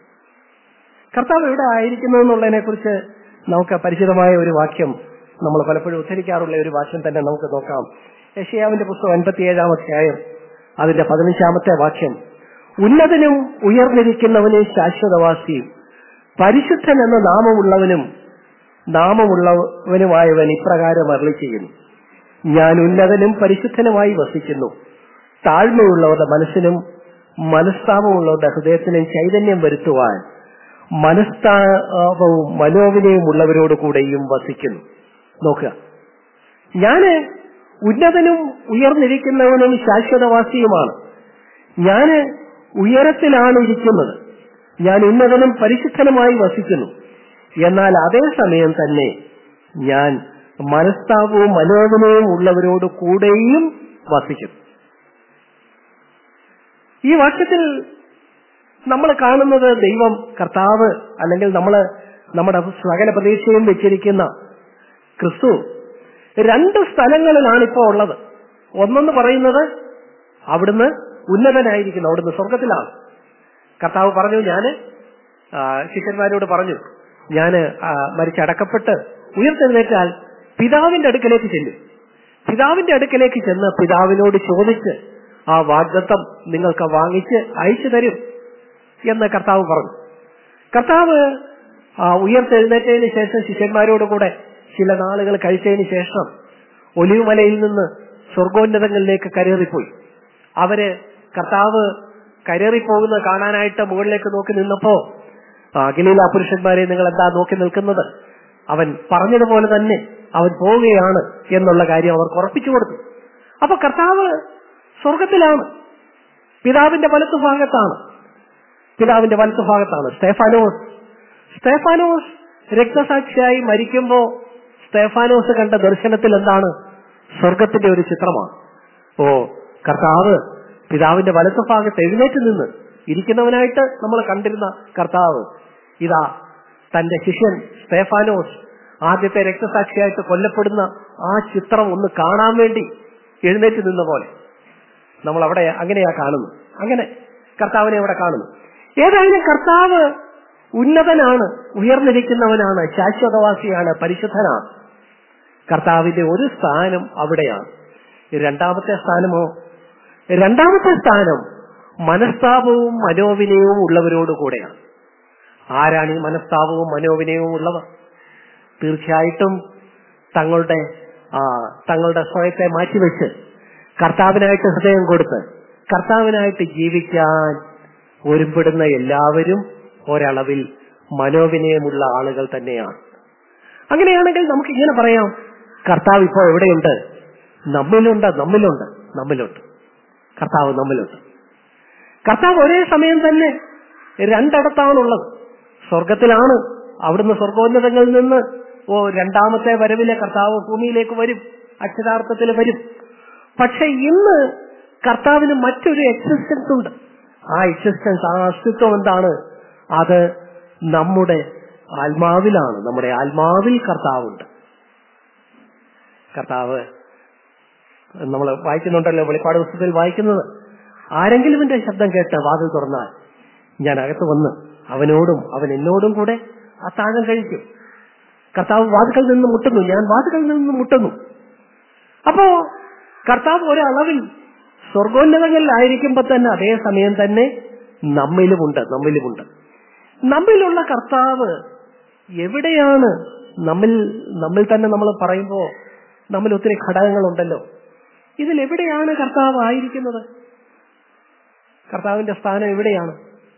കർത്താവ് എവിടെ ആയിരിക്കുന്നു എന്നുള്ളതിനെ കുറിച്ച് നമുക്ക് പരിചിതമായ ഒരു വാക്യം നമ്മൾ പലപ്പോഴും ഉദ്ധരിക്കാറുള്ള ഒരു വാക്യം തന്നെ നമുക്ക് നോക്കാം യശയാവിന്റെ പുസ്തകം അൻപത്തിയേഴാം അധ്യായം അതിന്റെ പതിനഞ്ചാമത്തെ വാക്യം ഉന്നതനും ഉയർന്നിരിക്കുന്നവനും ശാശ്വതവാസിയും പരിശുദ്ധൻ എന്ന നാമമുള്ളവനും നാമമുള്ളവനുമായവൻ ഇപ്രകാരം അരളി ചെയ്യുന്നു ഞാൻ ഉന്നതനും പരിശുദ്ധനുമായി വസിക്കുന്നു താഴ്മയുള്ളവരുടെ മനസ്സിനും മനസ്താപമുള്ളവരുടെ ഹൃദയത്തിനും ചൈതന്യം വരുത്തുവാൻ മനസ്താപവും മനോവിനയും ഉള്ളവരോട് കൂടെയും വസിക്കുന്നു നോക്കുക ഞാന് ഉന്നതനും ഉയർന്നിരിക്കുന്നവനും ശാശ്വതവാസിയുമാണ് ഞാന് ഉയരത്തിലാണ് ഇരിക്കുന്നത് ഞാൻ ഉന്നതനും പരിശുദ്ധനുമായി വസിക്കുന്നു എന്നാൽ അതേസമയം തന്നെ ഞാൻ മനസ്താപവും മനോവിനയും ഉള്ളവരോട് കൂടെയും വസിക്കും ഈ വാക്യത്തിൽ നമ്മൾ കാണുന്നത് ദൈവം കർത്താവ് അല്ലെങ്കിൽ നമ്മൾ നമ്മുടെ സകല പ്രതീക്ഷയും വെച്ചിരിക്കുന്ന ക്രിസ്തു രണ്ട് സ്ഥലങ്ങളിലാണ് ഇപ്പോൾ ഉള്ളത് ഒന്നെന്ന് പറയുന്നത് അവിടുന്ന് ഉന്നതനായിരിക്കുന്നു അവിടുന്ന് സ്വർഗത്തിലാണ് കർത്താവ് പറഞ്ഞു ഞാന് ആ, ശിഷ്യന്മാരോട് പറഞ്ഞു ഞാന് ആ, മരിച്ചടക്കപ്പെട്ട് ഉയർത്തെഴുന്നേറ്റാൽ പിതാവിന്റെ അടുക്കലേക്ക് ചെല്ലും പിതാവിന്റെ അടുക്കലേക്ക് ചെന്ന് പിതാവിനോട് ചോദിച്ച് ആ വാഗ്ദത്തം നിങ്ങൾക്ക് വാങ്ങിച്ച് അയച്ചു തരും എന്ന് കർത്താവ് പറഞ്ഞു കർത്താവ് ആ ഉയർത്തെഴുന്നേറ്റതിന് ശേഷം ശിഷ്യന്മാരോട് കൂടെ ചില നാളുകൾ കഴിച്ചതിന് ശേഷം ഒലിവുമലയിൽ നിന്ന് സ്വർഗോന്നതങ്ങളിലേക്ക് കരേറിപ്പോയി അവര് കർത്താവ് കരേറിപ്പോകുന്നത് കാണാനായിട്ട് മുകളിലേക്ക് നോക്കി നിന്നപ്പോ ആ, ഗലീല പുരുഷന്മാരെ നിങ്ങൾ എന്താ നോക്കി നിൽക്കുന്നത് അവൻ പറഞ്ഞതുപോലെ തന്നെ അവൻ പോവുകയാണ് എന്നുള്ള കാര്യം അവർക്ക് ഉറപ്പിച്ചു കൊടുത്തു അപ്പൊ കർത്താവ് സ്വർഗത്തിലാണ് പിതാവിന്റെ വലത്തുഭാഗത്താണ് പിതാവിന്റെ വലത്തുഭാഗത്താണ് സ്റ്റേഫാനോസ് സ്റ്റേഫാനോസ് രക്തസാക്ഷിയായി മരിക്കുമ്പോ സ്റ്റേഫാനോസ് കണ്ട ദർശനത്തിൽ എന്താണ് സ്വർഗത്തിന്റെ ഒരു ചിത്രമാണ് ഓ കർത്താവ് പിതാവിന്റെ വലത്തുഭാഗത്ത് എഴുന്നേറ്റ് നിന്ന് ഇരിക്കുന്നവനായിട്ട് നമ്മൾ കണ്ടിരുന്ന കർത്താവ് ഇതാ തന്റെ ശിഷ്യൻ സ്റ്റേഫാനോസ് ആദ്യത്തെ രക്തസാക്ഷിയായിട്ട് കൊല്ലപ്പെടുന്ന ആ ചിത്രം ഒന്ന് കാണാൻ വേണ്ടി എഴുന്നേറ്റ് നിന്ന പോലെ നമ്മൾ അവിടെ അങ്ങനെയാ കാണുന്നു അങ്ങനെ കർത്താവിനെ അവിടെ കാണുന്നു ഏതായാലും കർത്താവ് ഉന്നതനാണ് ഉയർന്നിരിക്കുന്നവനാണ് ശാശ്വതവാസിയാണ് പരിശുദ്ധനാണ് കർത്താവിന്റെ ഒരു സ്ഥാനം അവിടെയാണ് രണ്ടാമത്തെ സ്ഥാനമോ രണ്ടാമത്തെ സ്ഥാനം മനസ്താപവും മനോവിനയവും ഉള്ളവരോട് കൂടെയാണ് ആരാണ് ഈ മനസ്താപവും മനോവിനയവും ഉള്ളവർ തീർച്ചയായിട്ടും തങ്ങളുടെ ആ തങ്ങളുടെ സ്വയത്തെ മാറ്റിവെച്ച് കർത്താവിനായിട്ട് ഹൃദയം കൊടുത്ത് കർത്താവിനായിട്ട് ജീവിക്കാൻ ഒരുപ്പെടുന്ന എല്ലാവരും ഒരളവിൽ മനോവിനയമുള്ള ആളുകൾ തന്നെയാണ് അങ്ങനെയാണെങ്കിൽ നമുക്ക് ഇങ്ങനെ പറയാം കർത്താവ് ഇപ്പോൾ എവിടെയുണ്ട് നമ്മിലുണ്ട് നമ്മിലുണ്ട് നമ്മിലുണ്ട് കർത്താവ് നമ്മിലുണ്ട് കർത്താവ് ഒരേ സമയം തന്നെ രണ്ടിടത്താണുള്ളത് സ്വർഗത്തിലാണ് അവിടുന്ന് സ്വർഗോന്നതങ്ങളിൽ നിന്ന് ഓ രണ്ടാമത്തെ വരവിലെ കർത്താവ് ഭൂമിയിലേക്ക് വരും അക്ഷരാർത്ഥത്തിൽ വരും പക്ഷെ ഇന്ന് കർത്താവിന് മറ്റൊരു എക്സിസ്റ്റൻസ് ഉണ്ട് ആ എക്സിസ്റ്റൻസ് ആ അസ്തിത്വം എന്താണ് അത് നമ്മുടെ ആത്മാവിലാണ് നമ്മുടെ ആത്മാവിൽ കർത്താവുണ്ട് കർത്താവ് നമ്മൾ വായിക്കുന്നുണ്ടല്ലോ വെളിപ്പാട് പുസ്തകത്തിൽ വായിക്കുന്നത് ആരെങ്കിലും എന്റെ ശബ്ദം കേട്ട് വാതിൽ തുറന്നാൽ ഞാൻ അകത്ത് വന്ന് അവനോടും അവൻ എന്നോടും കൂടെ അത്താഴം കഴിക്കും കർത്താവ് വാതുക്കൾ നിന്ന് മുട്ടുന്നു ഞാൻ വാതുക്കൾ നിന്ന് മുട്ടുന്നു അപ്പോ കർത്താവ് ഒരളവിൽ സ്വർഗോന്നതങ്ങളിലായിരിക്കുമ്പോ തന്നെ അതേ സമയം തന്നെ നമ്മിലുമുണ്ട് നമ്മിലുമുണ്ട് നമ്മിലുള്ള കർത്താവ് എവിടെയാണ് നമ്മിൽ നമ്മിൽ തന്നെ നമ്മൾ പറയുമ്പോ നമ്മിൽ ഒത്തിരി ഘടകങ്ങളുണ്ടല്ലോ ഇതിൽ എവിടെയാണ് കർത്താവ് ആയിരിക്കുന്നത് കർത്താവിന്റെ സ്ഥാനം എവിടെയാണ്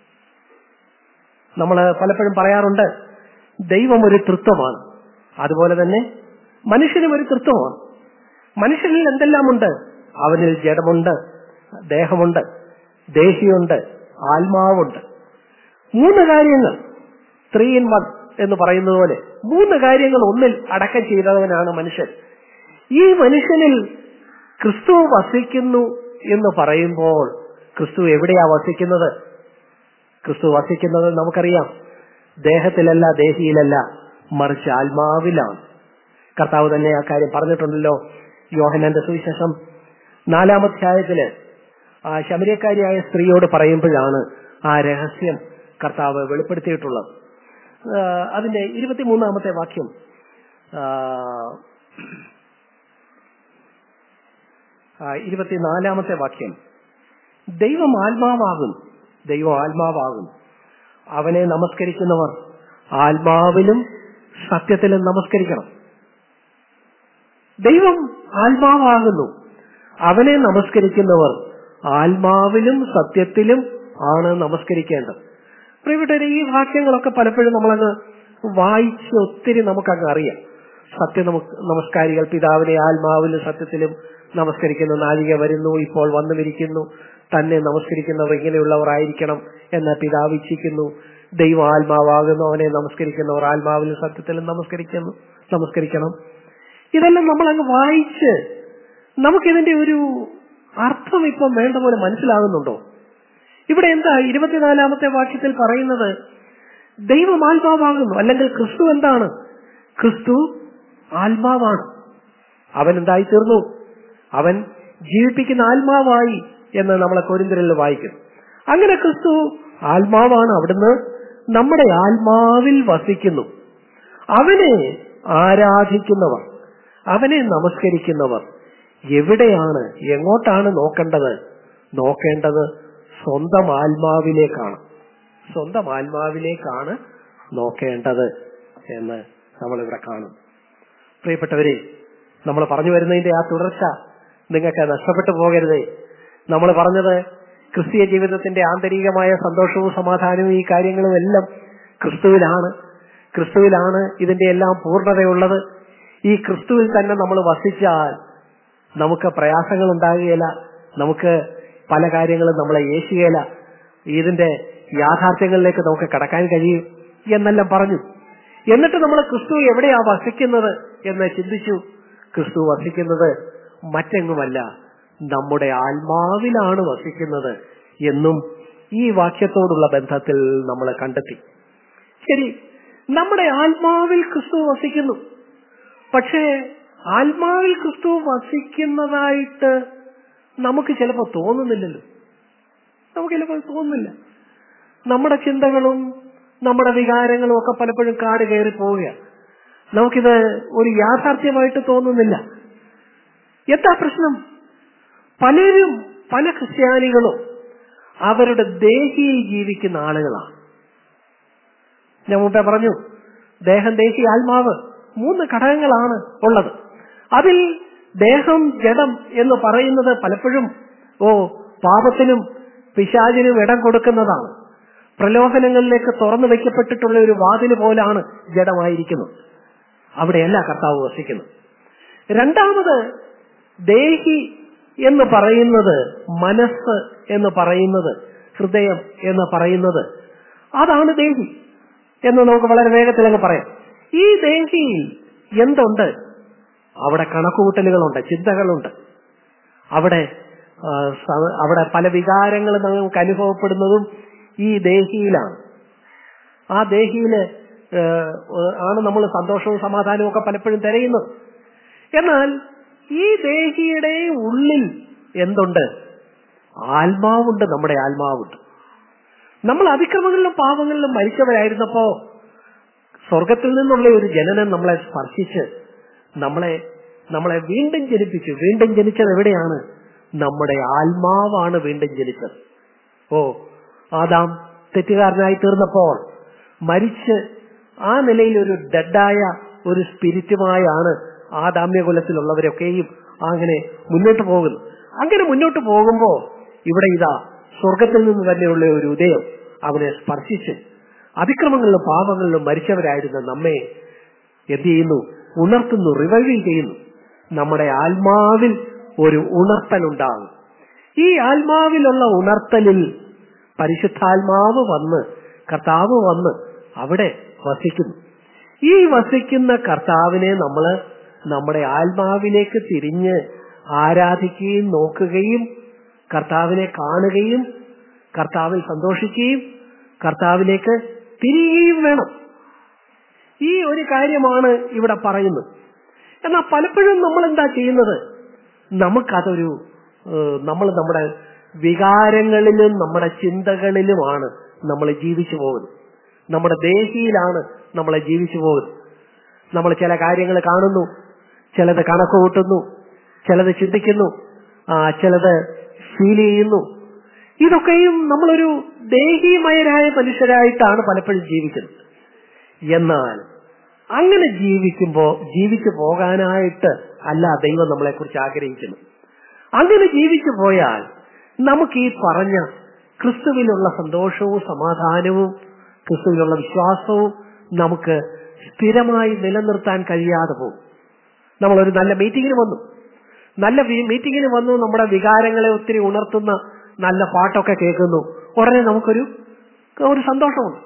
നമ്മൾ പലപ്പോഴും പറയാറുണ്ട് ദൈവം ഒരു തൃത്വമാണ് അതുപോലെ തന്നെ മനുഷ്യനും ഒരു തൃത്വമാണ് മനുഷ്യനിൽ എന്തെല്ലാമുണ്ട് അവനിൽ ജഡമുണ്ട് ദേഹമുണ്ട് ദേഹിയുണ്ട് ആത്മാവുണ്ട് മൂന്ന് കാര്യങ്ങൾ ത്രീ ഇൻ വൺ എന്ന് പറയുന്നത് പോലെ മൂന്ന് കാര്യങ്ങൾ ഒന്നിൽ അടക്കം ചെയ്തവനാണ് മനുഷ്യൻ ഈ മനുഷ്യനിൽ ക്രിസ്തു വസിക്കുന്നു എന്ന് പറയുമ്പോൾ ക്രിസ്തു എവിടെയാ വസിക്കുന്നത് ക്രിസ്തു വസിക്കുന്നത് നമുക്കറിയാം ദേഹത്തിലല്ല ദേഹിയിലല്ല മറിച്ച് ആത്മാവിലാണ് കർത്താവ് തന്നെ ആ കാര്യം പറഞ്ഞിട്ടുണ്ടല്ലോ യോഹനന്റെ സുവിശേഷം നാലാമധ്യായത്തില് ആ ശബരിയക്കാരിയായ സ്ത്രീയോട് പറയുമ്പോഴാണ് ആ രഹസ്യം കർത്താവ് വെളിപ്പെടുത്തിയിട്ടുള്ളത് ആ, അതിന്റെ ഇരുപത്തിമൂന്നാമത്തെ വാക്യം ആ, ആ, ഇരുപത്തിനാലാമത്തെ വാക്യം ദൈവം ആത്മാവാകും ദൈവം ആത്മാവാകും അവനെ നമസ്കരിക്കുന്നവർ ആത്മാവിലും സത്യത്തിലും നമസ്കരിക്കണം ദൈവം ആത്മാവാകുന്നു അവനെ നമസ്കരിക്കുന്നവർ ആത്മാവിലും സത്യത്തിലും ആണ് നമസ്കരിക്കേണ്ടത് പ്രിയപ്പെട്ടവരെ ഈ വാക്യങ്ങളൊക്കെ പലപ്പോഴും നമ്മളങ്ങ് വായിച്ച് ഒത്തിരി നമുക്കങ്ങ് അറിയാം സത്യ നമസ്കാരികൾ പിതാവിനെ ആത്മാവിലും സത്യത്തിലും നമസ്കരിക്കുന്ന നാഴിക വരുന്നു ഇപ്പോൾ വന്നുമിരിക്കുന്നു തന്നെ നമസ്കരിക്കുന്നവർ ഇങ്ങനെയുള്ളവർ ആയിരിക്കണം എന്ന പിതാവ് ഇച്ഛിക്കുന്നു ദൈവം ആത്മാവാകുന്നു അവനെ നമസ്കരിക്കുന്നവർ ആത്മാവിലും സത്യത്തിലും നമസ്കരിക്കുന്നു നമസ്കരിക്കണം ഇതെല്ലാം നമ്മൾ അങ്ങ് വായിച്ച് നമുക്കിതിന്റെ ഒരു അർത്ഥം ഇപ്പം വേണ്ട പോലെ മനസ്സിലാകുന്നുണ്ടോ ഇവിടെ എന്താ ഇരുപത്തിനാലാമത്തെ വാക്യത്തിൽ പറയുന്നത് ദൈവം ആത്മാവാകുന്നു അല്ലെങ്കിൽ ക്രിസ്തു എന്താണ് ക്രിസ്തു ആത്മാവാണ് അവൻ എന്തായി തീർന്നു അവൻ ജീവിപ്പിക്കുന്ന ആത്മാവായി എന്ന് നമ്മളെ കൊരിന്തരിൽ വായിക്കുന്നു അങ്ങനെ ക്രിസ്തു ആത്മാവാണ് അവിടുന്ന് നമ്മുടെ ആത്മാവിൽ വസിക്കുന്നു അവനെ ആരാധിക്കുന്നവർ അവനെ നമസ്കരിക്കുന്നവർ എവിടെയാണ് എങ്ങോട്ടാണ് നോക്കേണ്ടത് നോക്കേണ്ടത് സ്വന്തം ആത്മാവിലേക്കാണ് സ്വന്തം ആത്മാവിലേക്കാണ് നോക്കേണ്ടത് എന്ന് നമ്മളിവിടെ കാണും പ്രിയപ്പെട്ടവരെ നമ്മൾ പറഞ്ഞു വരുന്നതിന്റെ ആ തുടർച്ച നിങ്ങൾക്ക് നഷ്ടപ്പെട്ടു പോകരുതേ നമ്മൾ പറഞ്ഞത് ക്രിസ്തീയ ജീവിതത്തിന്റെ ആന്തരികമായ സന്തോഷവും സമാധാനവും ഈ കാര്യങ്ങളും എല്ലാം ക്രിസ്തുവിലാണ് ക്രിസ്തുവിലാണ് ഇതിന്റെ എല്ലാം പൂർണ്ണതയുള്ളത് ഈ ക്രിസ്തുവിൽ തന്നെ നമ്മൾ വസിച്ചാൽ നമുക്ക് പ്രയാസങ്ങൾ ഉണ്ടാകുകയില്ല നമുക്ക് പല കാര്യങ്ങളും നമ്മളെ ഏശുകയില്ല ഇതിന്റെ യാഥാർത്ഥ്യങ്ങളിലേക്ക് നമുക്ക് കടക്കാൻ കഴിയും എന്നെല്ലാം പറഞ്ഞു എന്നിട്ട് നമ്മൾ ക്രിസ്തു എവിടെയാ വസിക്കുന്നത് എന്ന് ചിന്തിച്ചു ക്രിസ്തു വസിക്കുന്നത് മറ്റെങ്ങുമല്ല നമ്മുടെ ആത്മാവിലാണ് വസിക്കുന്നത് എന്നും ഈ വാക്യത്തോടുള്ള ബന്ധത്തിൽ നമ്മൾ കണ്ടെത്തി ശരി നമ്മുടെ ആത്മാവിൽ ക്രിസ്തു വസിക്കുന്നു പക്ഷേ ആത്മാവിൽ ക്രിസ്തു വസിക്കുന്നതായിട്ട് നമുക്ക് ചിലപ്പോൾ തോന്നുന്നില്ലല്ലോ നമുക്ക് ചിലപ്പോൾ തോന്നുന്നില്ല നമ്മുടെ ചിന്തകളും നമ്മുടെ വികാരങ്ങളും ഒക്കെ പലപ്പോഴും കാട് കയറി പോവുകയാണ് നമുക്കിത് ഒരു യാഥാർത്ഥ്യമായിട്ട് തോന്നുന്നില്ല എന്താ പ്രശ്നം പലരും പല ക്രിസ്ത്യാനികളും അവരുടെ ദേഹിയിൽ ജീവിക്കുന്ന ആളുകളാണ് ഞാൻ മുമ്പേ പറഞ്ഞു ദേഹം ദേഹി ആത്മാവ് മൂന്ന് ഘടകങ്ങളാണ് ഉള്ളത് അതിൽ ദേഹം ജഡം എന്ന് പറയുന്നത് പലപ്പോഴും ഓ പാപത്തിനും പിശാചിനും ഇടം കൊടുക്കുന്നതാണ് പ്രലോഭനങ്ങളിലേക്ക് തുറന്നു വെക്കപ്പെട്ടിട്ടുള്ള ഒരു വാതില് പോലാണ് ജഡമായിരിക്കുന്നത് അവിടെയല്ല കർത്താവ് വസിക്കുന്നത് രണ്ടാമത് ദേഹി എന്ന് പറയുന്നത് മനസ്സ് എന്ന് പറയുന്നത് ഹൃദയം എന്ന് പറയുന്നത് അതാണ് ദേഹി എന്ന് നമുക്ക് വളരെ വേഗത്തിൽ അങ്ങ് പറയാം ഈ ദേഹിയിൽ എന്തുണ്ട് അവിടെ കണക്കുകൂട്ടലുകളുണ്ട് ചിന്തകളുണ്ട് അവിടെ അവിടെ പല വികാരങ്ങളും നമുക്ക് അനുഭവപ്പെടുന്നതും ഈ ദേഹിയിലാണ് ആ ദേഹിയില് ആണ് നമ്മൾ സന്തോഷവും സമാധാനവും ഒക്കെ പലപ്പോഴും തിരയുന്നത് എന്നാൽ ഈ ദേഹിയുടെ ഉള്ളിൽ എന്തുണ്ട് ആത്മാവുണ്ട് നമ്മുടെ ആത്മാവുണ്ട് നമ്മൾ അതിക്രമങ്ങളിലും പാപങ്ങളിലും മരിച്ചവരായിരുന്നപ്പോ സ്വർഗത്തിൽ നിന്നുള്ള ഒരു ജനനം നമ്മളെ സ്പർശിച്ച് നമ്മളെ നമ്മളെ വീണ്ടും ജനിപ്പിച്ചു വീണ്ടും ജനിച്ചത് എവിടെയാണ് നമ്മുടെ ആത്മാവാണ് വീണ്ടും ജനിച്ചത് ഓ ആദാം തെറ്റുകാരനായി തീർന്നപ്പോൾ മരിച്ച് ആ നിലയിൽ ഒരു ഡെഡായ ഒരു സ്പിരിറ്റുമായാണ് ആ ദാമ്യകുലത്തിലുള്ളവരൊക്കെയും അങ്ങനെ മുന്നോട്ട് പോകുന്നു അങ്ങനെ മുന്നോട്ട് പോകുമ്പോ ഇവിടെ ഇതാ സ്വർഗത്തിൽ നിന്ന് തന്നെയുള്ള ഒരു ഉദയം അവനെ സ്പർശിച്ച് അതിക്രമങ്ങളിലും പാപങ്ങളിലും മരിച്ചവരായിരുന്ന നമ്മെ എന്ത് ചെയ്യുന്നു ഉണർത്തുന്നു റിവൈവിൽ ചെയ്യുന്നു നമ്മുടെ ആത്മാവിൽ ഒരു ഉണർത്തലുണ്ടാകും ഈ ആത്മാവിലുള്ള ഉണർത്തലിൽ പരിശുദ്ധാത്മാവ് വന്ന് കർത്താവ് വന്ന് അവിടെ വസിക്കുന്നു ഈ വസിക്കുന്ന കർത്താവിനെ നമ്മൾ നമ്മുടെ ആത്മാവിലേക്ക് തിരിഞ്ഞ് ആരാധിക്കുകയും നോക്കുകയും കർത്താവിനെ കാണുകയും കർത്താവിൽ സന്തോഷിക്കുകയും കർത്താവിലേക്ക് തിരിയുകയും വേണം ഈ ഒരു കാര്യമാണ് ഇവിടെ പറയുന്നത് എന്നാൽ പലപ്പോഴും നമ്മൾ എന്താ ചെയ്യുന്നത് നമുക്കതൊരു നമ്മൾ നമ്മുടെ വികാരങ്ങളിലും നമ്മുടെ ചിന്തകളിലുമാണ് നമ്മൾ ജീവിച്ചു പോകുന്നത് നമ്മുടെ ദേഹിയിലാണ് നമ്മളെ ജീവിച്ചു പോകുന്നത് നമ്മൾ ചില കാര്യങ്ങൾ കാണുന്നു ചിലത് കണക്ക് കൂട്ടുന്നു ചിലത് ചിന്തിക്കുന്നു ആ ചിലത് ഫീൽ ചെയ്യുന്നു ഇതൊക്കെയും നമ്മളൊരു ദേഹീമയരായ മനുഷ്യരായിട്ടാണ് പലപ്പോഴും ജീവിക്കുന്നത് എന്നാൽ അങ്ങനെ ജീവിക്കുമ്പോ ജീവിച്ചു പോകാനായിട്ട് അല്ല ദൈവം നമ്മളെക്കുറിച്ച് ആഗ്രഹിക്കുന്നത് അങ്ങനെ ജീവിച്ചു പോയാൽ നമുക്ക് ഈ പറഞ്ഞ ക്രിസ്തുവിലുള്ള സന്തോഷവും സമാധാനവും ക്രിസ്തുവിലുള്ള വിശ്വാസവും നമുക്ക് സ്ഥിരമായി നിലനിർത്താൻ കഴിയാതെ പോകും നമ്മളൊരു നല്ല മീറ്റിങ്ങിന് വന്നു നല്ല മീറ്റിങ്ങിന് വന്നു നമ്മുടെ വികാരങ്ങളെ ഒത്തിരി ഉണർത്തുന്ന നല്ല പാട്ടൊക്കെ കേൾക്കുന്നു ഉടനെ നമുക്കൊരു ഒരു സന്തോഷമുണ്ട്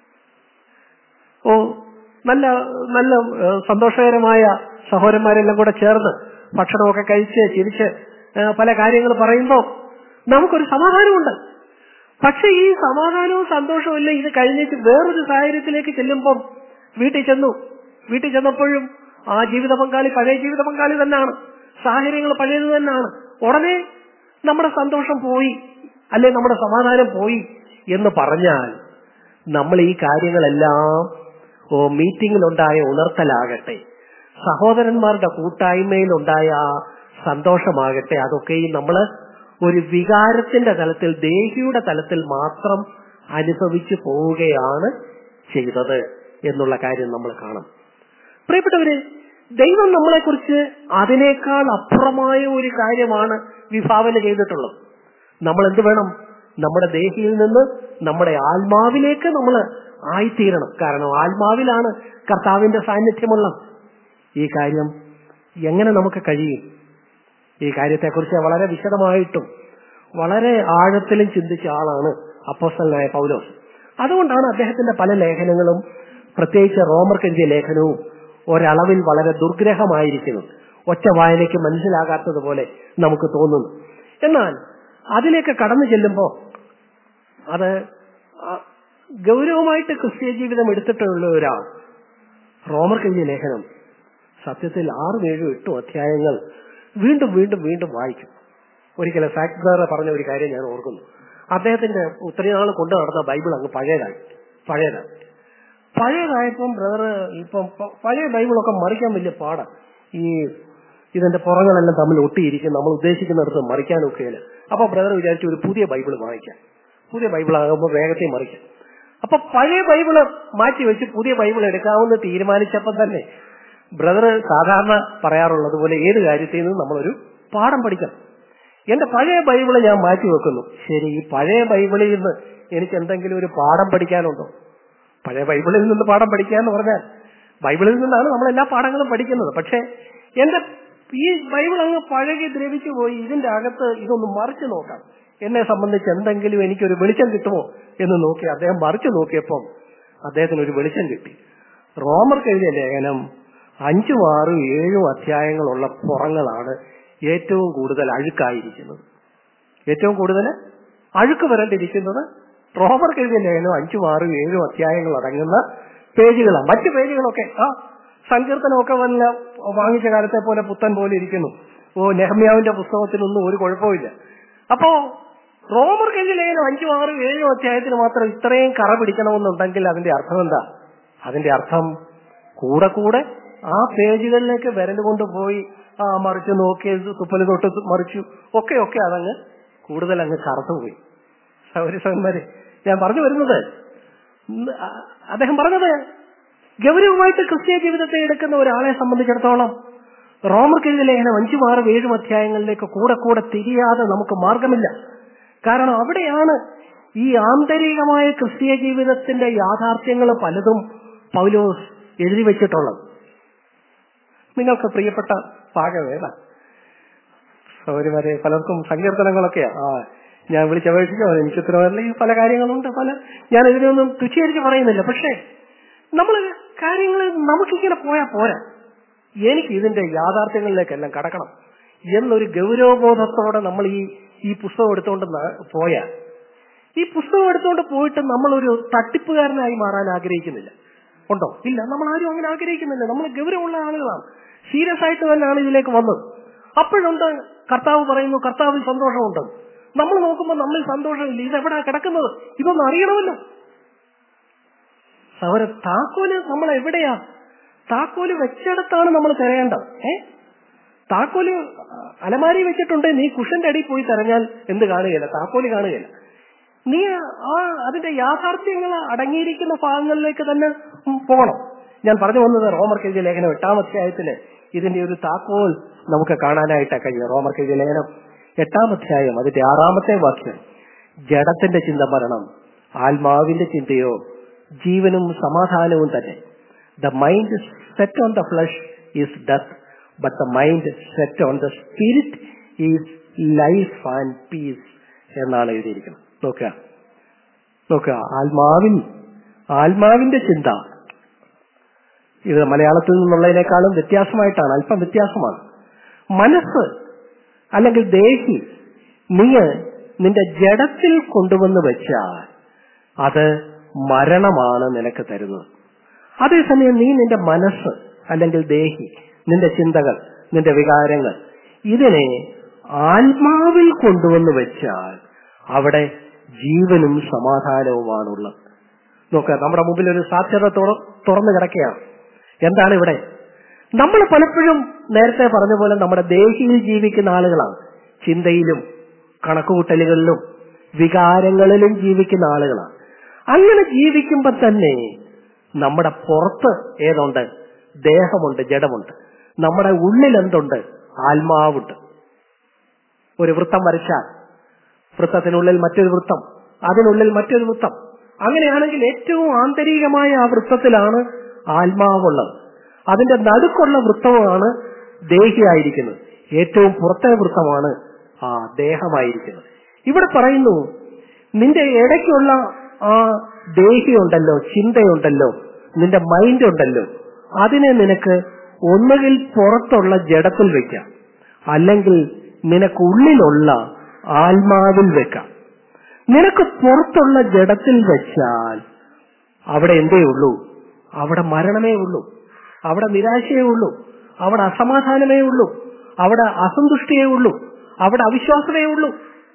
ഓ നല്ല നല്ല ഏഹ്, സന്തോഷകരമായ സഹോദരന്മാരെല്ലാം കൂടെ ചേർന്ന് ഭക്ഷണമൊക്കെ കഴിച്ച് ചിരിച്ച് ഏഹ്, പല കാര്യങ്ങൾ പറയുമ്പോൾ നമുക്കൊരു സമാധാനമുണ്ട് പക്ഷെ ഈ സമാധാനവും സന്തോഷവും ഇല്ല ഇത് കഴിഞ്ഞിട്ട് വേറൊരു സാഹചര്യത്തിലേക്ക് ചെല്ലുമ്പം വീട്ടിൽ ചെന്നു വീട്ടിൽ ചെന്നപ്പോഴും ആ ജീവിത പങ്കാളി പഴയ ജീവിത പങ്കാളി തന്നെയാണ് സാഹചര്യങ്ങൾ പഴയത് തന്നെയാണ് ഉടനെ നമ്മുടെ സന്തോഷം പോയി അല്ലെ നമ്മുടെ സമാധാനം പോയി എന്ന് പറഞ്ഞാൽ നമ്മൾ ഈ കാര്യങ്ങളെല്ലാം ഓ മീറ്റിംഗിലുണ്ടായ ഉണർത്തലാകട്ടെ സഹോദരന്മാരുടെ കൂട്ടായ്മയിലുണ്ടായ ആ സന്തോഷമാകട്ടെ അതൊക്കെയും നമ്മൾ ഒരു വികാരത്തിന്റെ തലത്തിൽ ദേഹിയുടെ തലത്തിൽ മാത്രം അനുഭവിച്ചു പോവുകയാണ് ചെയ്തത് എന്നുള്ള കാര്യം നമ്മൾ കാണാം പ്രിയപ്പെട്ടവരെ ദൈവം നമ്മളെക്കുറിച്ച് അതിനേക്കാൾ അപ്പുറമായ ഒരു കാര്യമാണ് വിഭാവന ചെയ്തിട്ടുള്ളത് നമ്മൾ എന്ത് വേണം നമ്മുടെ ദേഹിയിൽ നിന്ന് നമ്മുടെ ആത്മാവിലേക്ക് നമ്മൾ ആയിത്തീരണം കാരണം ആത്മാവിലാണ് കർത്താവിന്റെ സാന്നിധ്യമുള്ളത് ഈ കാര്യം എങ്ങനെ നമുക്ക് കഴിയും ഈ കാര്യത്തെക്കുറിച്ച് വളരെ വിശദമായിട്ടും വളരെ ആഴത്തിലും ചിന്തിച്ച ആളാണ് അപ്പോസ്റ്റലായ പൗലോസ് അതുകൊണ്ടാണ് അദ്ദേഹത്തിന്റെ പല ലേഖനങ്ങളും പ്രത്യേകിച്ച് റോമർക്കെഴുതിയ ലേഖനവും ഒരളവിൽ വളരെ ദുർഗ്രഹമായിരിക്കുന്നത് ഒറ്റ വായനയ്ക്ക് മനസ്സിലാകാത്തതുപോലെ നമുക്ക് തോന്നുന്നു എന്നാൽ അതിലേക്ക് കടന്നു ചെല്ലുമ്പോൾ അത് ആ, ഗൗരവമായിട്ട് ക്രിസ്തീയ ജീവിതം എടുത്തിട്ടുള്ള ഒരാൾ റോമർക്കെഴുതിയ ലേഖനം സത്യത്തിൽ ആറും ഏഴും എട്ടും അധ്യായങ്ങൾ വീണ്ടും വീണ്ടും വീണ്ടും വായിക്കും ഒരിക്കലും ഫാക്ടർ പറഞ്ഞ ഒരു കാര്യം ഞാൻ ഓർക്കുന്നു അദ്ദേഹത്തിന്റെ ഒത്തിരി നാൾ കൊണ്ടു നടന്ന ബൈബിൾ അങ്ങ് പഴയതായി പഴയതായി പഴയതായപ്പം ബ്രദർ ഇപ്പം പ- പഴയ ബൈബിളൊക്കെ മറിക്കാൻ വലിയ പാടാ ഈ ഇതിന്റെ പുറങ്ങളെല്ലാം തമ്മിൽ ഒട്ടിയിരിക്കും നമ്മൾ ഉദ്ദേശിക്കുന്നിടത്ത് മറിക്കാനൊക്കെയില്ല അപ്പൊ ബ്രദർ വിചാരിച്ചു ഒരു പുതിയ ബൈബിൾ വാങ്ങിക്കാം പുതിയ ബൈബിൾ ആകുമ്പോൾ വേഗത്തിൽ മറിക്കാം അപ്പൊ പഴയ ബൈബിള് മാറ്റി വെച്ച് പുതിയ ബൈബിൾ എടുക്കാമെന്ന് തീരുമാനിച്ചപ്പോൾ തന്നെ ബ്രദർ സാധാരണ പറയാറുള്ളത് പോലെ ഏത് കാര്യത്തിൽ നിന്നും നമ്മളൊരു പാഠം പഠിക്കണം എന്റെ പഴയ ബൈബിള് ഞാൻ മാറ്റി വെക്കുന്നു ശരി ഈ പഴയ ബൈബിളിൽ നിന്ന് എനിക്ക് എന്തെങ്കിലും ഒരു പാഠം പഠിക്കാനുണ്ടോ പഴയ ബൈബിളിൽ നിന്ന് പാഠം പഠിക്കുക എന്ന് പറഞ്ഞാൽ ബൈബിളിൽ നിന്നാണ് നമ്മൾ എല്ലാ പാഠങ്ങളും പഠിക്കുന്നത് പക്ഷേ എന്റെ ഈ ബൈബിൾ അങ്ങ് പഴകി ദ്രവിച്ചു പോയി ഇതിന്റെ അകത്ത് ഇതൊന്ന് മറിച്ചു നോക്കാം എന്നെ സംബന്ധിച്ച് എന്തെങ്കിലും എനിക്കൊരു വെളിച്ചം കിട്ടുമോ എന്ന് നോക്കി അദ്ദേഹം മറിച്ചു നോക്കിയപ്പം അദ്ദേഹത്തിന് ഒരു വെളിച്ചം കിട്ടി റോമർക്ക് എഴുതിയ ലേഖനം അഞ്ചും ആറും ഏഴും അധ്യായങ്ങളുള്ള പുറങ്ങളാണ് ഏറ്റവും കൂടുതൽ അഴുക്കായിരിക്കുന്നത് ഏറ്റവും കൂടുതൽ അഴുക്ക് വരേണ്ടിയിരിക്കുന്നത് റോമർക്ക് എഴുതിയ ലേഖനം അഞ്ചും ആറും ഏഴും അധ്യായങ്ങൾ അടങ്ങുന്ന പേജുകളാണ് മറ്റു പേജുകളൊക്കെ ആ സങ്കീർത്തനമൊക്കെ വല്ല വാങ്ങിച്ച കാലത്തെ പോലെ പുത്തൻ പോലെ ഇരിക്കുന്നു ഓ നെഹമ്യാവിന്റെ പുസ്തകത്തിനൊന്നും ഒരു കുഴപ്പമില്ല അപ്പോ റോമർക്ക് എഴുതിയ ലേഖനം അഞ്ചും ആറും ഏഴും അധ്യായത്തിന് മാത്രം ഇത്രയും കറ പിടിക്കണമെന്നുണ്ടെങ്കിൽ അതിന്റെ അർത്ഥം എന്താ അതിന്റെ അർത്ഥം കൂടെ കൂടെ ആ പേജുകളിലേക്ക് വിരൽ കൊണ്ട് പോയി ആ മറിച്ച് നോക്കി തുപ്പല് തൊട്ട് മറിച്ചു ഒക്കെ ഒക്കെ അതങ്ങ് കൂടുതൽ അങ്ങ് കറന്നുപോയി സൗരസന്മാരെ ഞാൻ പറഞ്ഞു വരുന്നത് ഇന്ന് ആ- അദ്ദേഹം പറഞ്ഞത് ഗൗരവമായിട്ട് ക്രിസ്തീയ ജീവിതത്തെ എടുക്കുന്ന ഒരാളെ സംബന്ധിച്ചിടത്തോളം റോമർക്കെഴുതിയ ലേഖനം അഞ്ചും ആറും ഏഴും അധ്യായങ്ങളിലേക്ക് കൂടെ കൂടെ തിരിയാതെ നമുക്ക് മാർഗമില്ല കാരണം അവിടെയാണ് ഈ ആന്തരികമായ ക്രിസ്തീയ ജീവിതത്തിന്റെ യാഥാർത്ഥ്യങ്ങൾ പലതും പൗലോസ് എഴുതി വെച്ചിട്ടുള്ളത് നിങ്ങൾക്ക് പ്രിയപ്പെട്ട ഭാഗം ഏതാ സൗകര്യമാരെ പലർക്കും സങ്കീർത്തനങ്ങളൊക്കെയാ ആ ഞാൻ വിളിച്ചപേക്ഷിച്ചോ എനിക്ക് ഉത്തരവല്ല ഈ പല കാര്യങ്ങളുണ്ട് പല ഞാൻ ഇതിനൊന്നും തുച്ഛീകരിച്ച് പറയുന്നില്ല പക്ഷേ നമ്മൾ കാര്യങ്ങൾ നമുക്കിങ്ങനെ പോയാൽ പോരാ എനിക്ക് ഇതിന്റെ യാഥാർത്ഥ്യങ്ങളിലേക്കെല്ലാം കടക്കണം എന്നൊരു ഗൗരവബോധത്തോടെ നമ്മൾ ഈ ഈ പുസ്തകം എടുത്തുകൊണ്ട് ന- പോയാൽ ഈ പുസ്തകം എടുത്തുകൊണ്ട് പോയിട്ട് നമ്മളൊരു തട്ടിപ്പുകാരനായി മാറാൻ ആഗ്രഹിക്കുന്നില്ല ഉണ്ടോ ഇല്ല നമ്മൾ ആരും അങ്ങനെ ആഗ്രഹിക്കുന്നില്ല നമ്മൾ ഗൗരവമുള്ള ആളുകളാണ് സീരിയസ് ആയിട്ട് തന്നെയാണ് ഇതിലേക്ക് വന്നത് അപ്പോഴുണ്ട് കർത്താവ് പറയുന്നു കർത്താവിൽ സന്തോഷമുണ്ട് നമ്മൾ നോക്കുമ്പോൾ നമ്മിൽ സന്തോഷമില്ല ഇതെവിടാ കിടക്കുന്നത് ഇതൊന്നും അറിയണമല്ലോ സൗര താക്കോല് നമ്മൾ എവിടെയാ താക്കോല് വെച്ചിടത്താണ് നമ്മൾ തിരയേണ്ടത് ഏ താക്കോല് അലമാരി വെച്ചിട്ടുണ്ട് നീ കുഷന്റെ അടിയിൽ പോയി തിരഞ്ഞാൽ എന്ത് കാണുകയില്ല താക്കോല് കാണുകയില്ല നീ ആ അതിന്റെ യാഥാർത്ഥ്യങ്ങൾ അടങ്ങിയിരിക്കുന്ന ഭാഗങ്ങളിലേക്ക് തന്നെ ഉം പോകണം ഞാൻ പറഞ്ഞു വന്നത് റോമർക്ക് എഴുതിയ ലേഖനം എട്ടാം അധ്യായത്തില് ഇതിന്റെ ഒരു താക്കോൽ നമുക്ക് കാണാനായിട്ട് കഴിയും റോമർക്ക് എഴുതിയ ലേഖനം എട്ടാം അധ്യായം അതിന്റെ ആറാമത്തെ വാക്യം ജഡത്തിന്റെ ചിന്ത മരണം ആത്മാവിന്റെ ചിന്തയോ ജീവനും സമാധാനവും തന്നെ the mind set on the flesh is death but the mind set on the spirit is life and peace എന്നാണ് എഴുതിയിരിക്കുന്നത് നോക്കുക നോക്കുക ആത്മാവിൻ ആത്മാവിന്റെ ചിന്ത ഇത് മലയാളത്തിൽ നിന്നുള്ളതിനേക്കാളും വ്യത്യാസമായിട്ടാണ് അല്പം വ്യത്യാസമാണ് മനസ്സ് അല്ലെങ്കിൽ ദേഹി നീ നിന്റെ ജഡത്തിൽ കൊണ്ടുവന്ന് വെച്ചാൽ അത് മരണമാണ് നിനക്ക് തരുന്നത് അതേസമയം നീ നിന്റെ മനസ്സ് അല്ലെങ്കിൽ ദേഹി നിന്റെ ചിന്തകൾ നിന്റെ വികാരങ്ങൾ ഇതിനെ ആത്മാവിൽ കൊണ്ടുവന്ന് വെച്ചാൽ അവിടെ ജീവനും സമാധാനവുമാണുള്ളത് നോക്കുക നമ്മുടെ മുമ്പിൽ ഒരു സാധ്യത തുറ- തുറന്നു കിടക്കുകയാണ് എന്താണ് ഇവിടെ നമ്മൾ പലപ്പോഴും നേരത്തെ പറഞ്ഞ പോലെ നമ്മുടെ ദേഹിയിൽ ജീവിക്കുന്ന ആളുകളാണ് ചിന്തയിലും കണക്കുകൂട്ടലുകളിലും വികാരങ്ങളിലും ജീവിക്കുന്ന ആളുകളാണ് അങ്ങനെ ജീവിക്കുമ്പോൾ തന്നെ നമ്മുടെ പുറത്ത് ഏതുണ്ട് ദേഹമുണ്ട് ജഡമുണ്ട് നമ്മുടെ ഉള്ളിൽ എന്തുണ്ട് ആത്മാവുണ്ട് ഒരു വൃത്തം വരച്ചാൽ വൃത്തത്തിനുള്ളിൽ മറ്റൊരു വൃത്തം അതിനുള്ളിൽ മറ്റൊരു വൃത്തം അങ്ങനെയാണെങ്കിൽ ഏറ്റവും ആന്തരികമായ ആ വൃത്തത്തിലാണ് ആത്മാവുള്ളത് അതിന്റെ നടുക്കുള്ള വൃത്തമാണ് ദേഹിയായിരിക്കുന്നത് ഏറ്റവും പുറത്തെ വൃത്തമാണ് ആ ദേഹമായിരിക്കുന്നത് ഇവിടെ പറയുന്നു നിന്റെ ഇടയ്ക്കുള്ള ആ ദേഹിയുണ്ടല്ലോ ചിന്തയുണ്ടല്ലോ നിന്റെ മൈൻഡ് ഉണ്ടല്ലോ അതിനെ നിനക്ക് ഒന്നുകിൽ പുറത്തുള്ള ജഡത്തിൽ വെക്കാം അല്ലെങ്കിൽ നിനക്കുള്ളിലുള്ള ആത്മാവിൽ വെക്കാം നിനക്ക് പുറത്തുള്ള ജഡത്തിൽ വെച്ചാൽ അവിടെ എന്തേ ഉള്ളൂ അവിടെ മരണമേ ഉള്ളൂ അവിടെ നിരാശയേ ഉള്ളൂ അവിടെ അസമാധാനമേ ഉള്ളൂ അവിടെ അസന്തുഷ്ടിയേ ഉള്ളൂ അവിടെ അവിശ്വാസമേ ഉള്ളൂ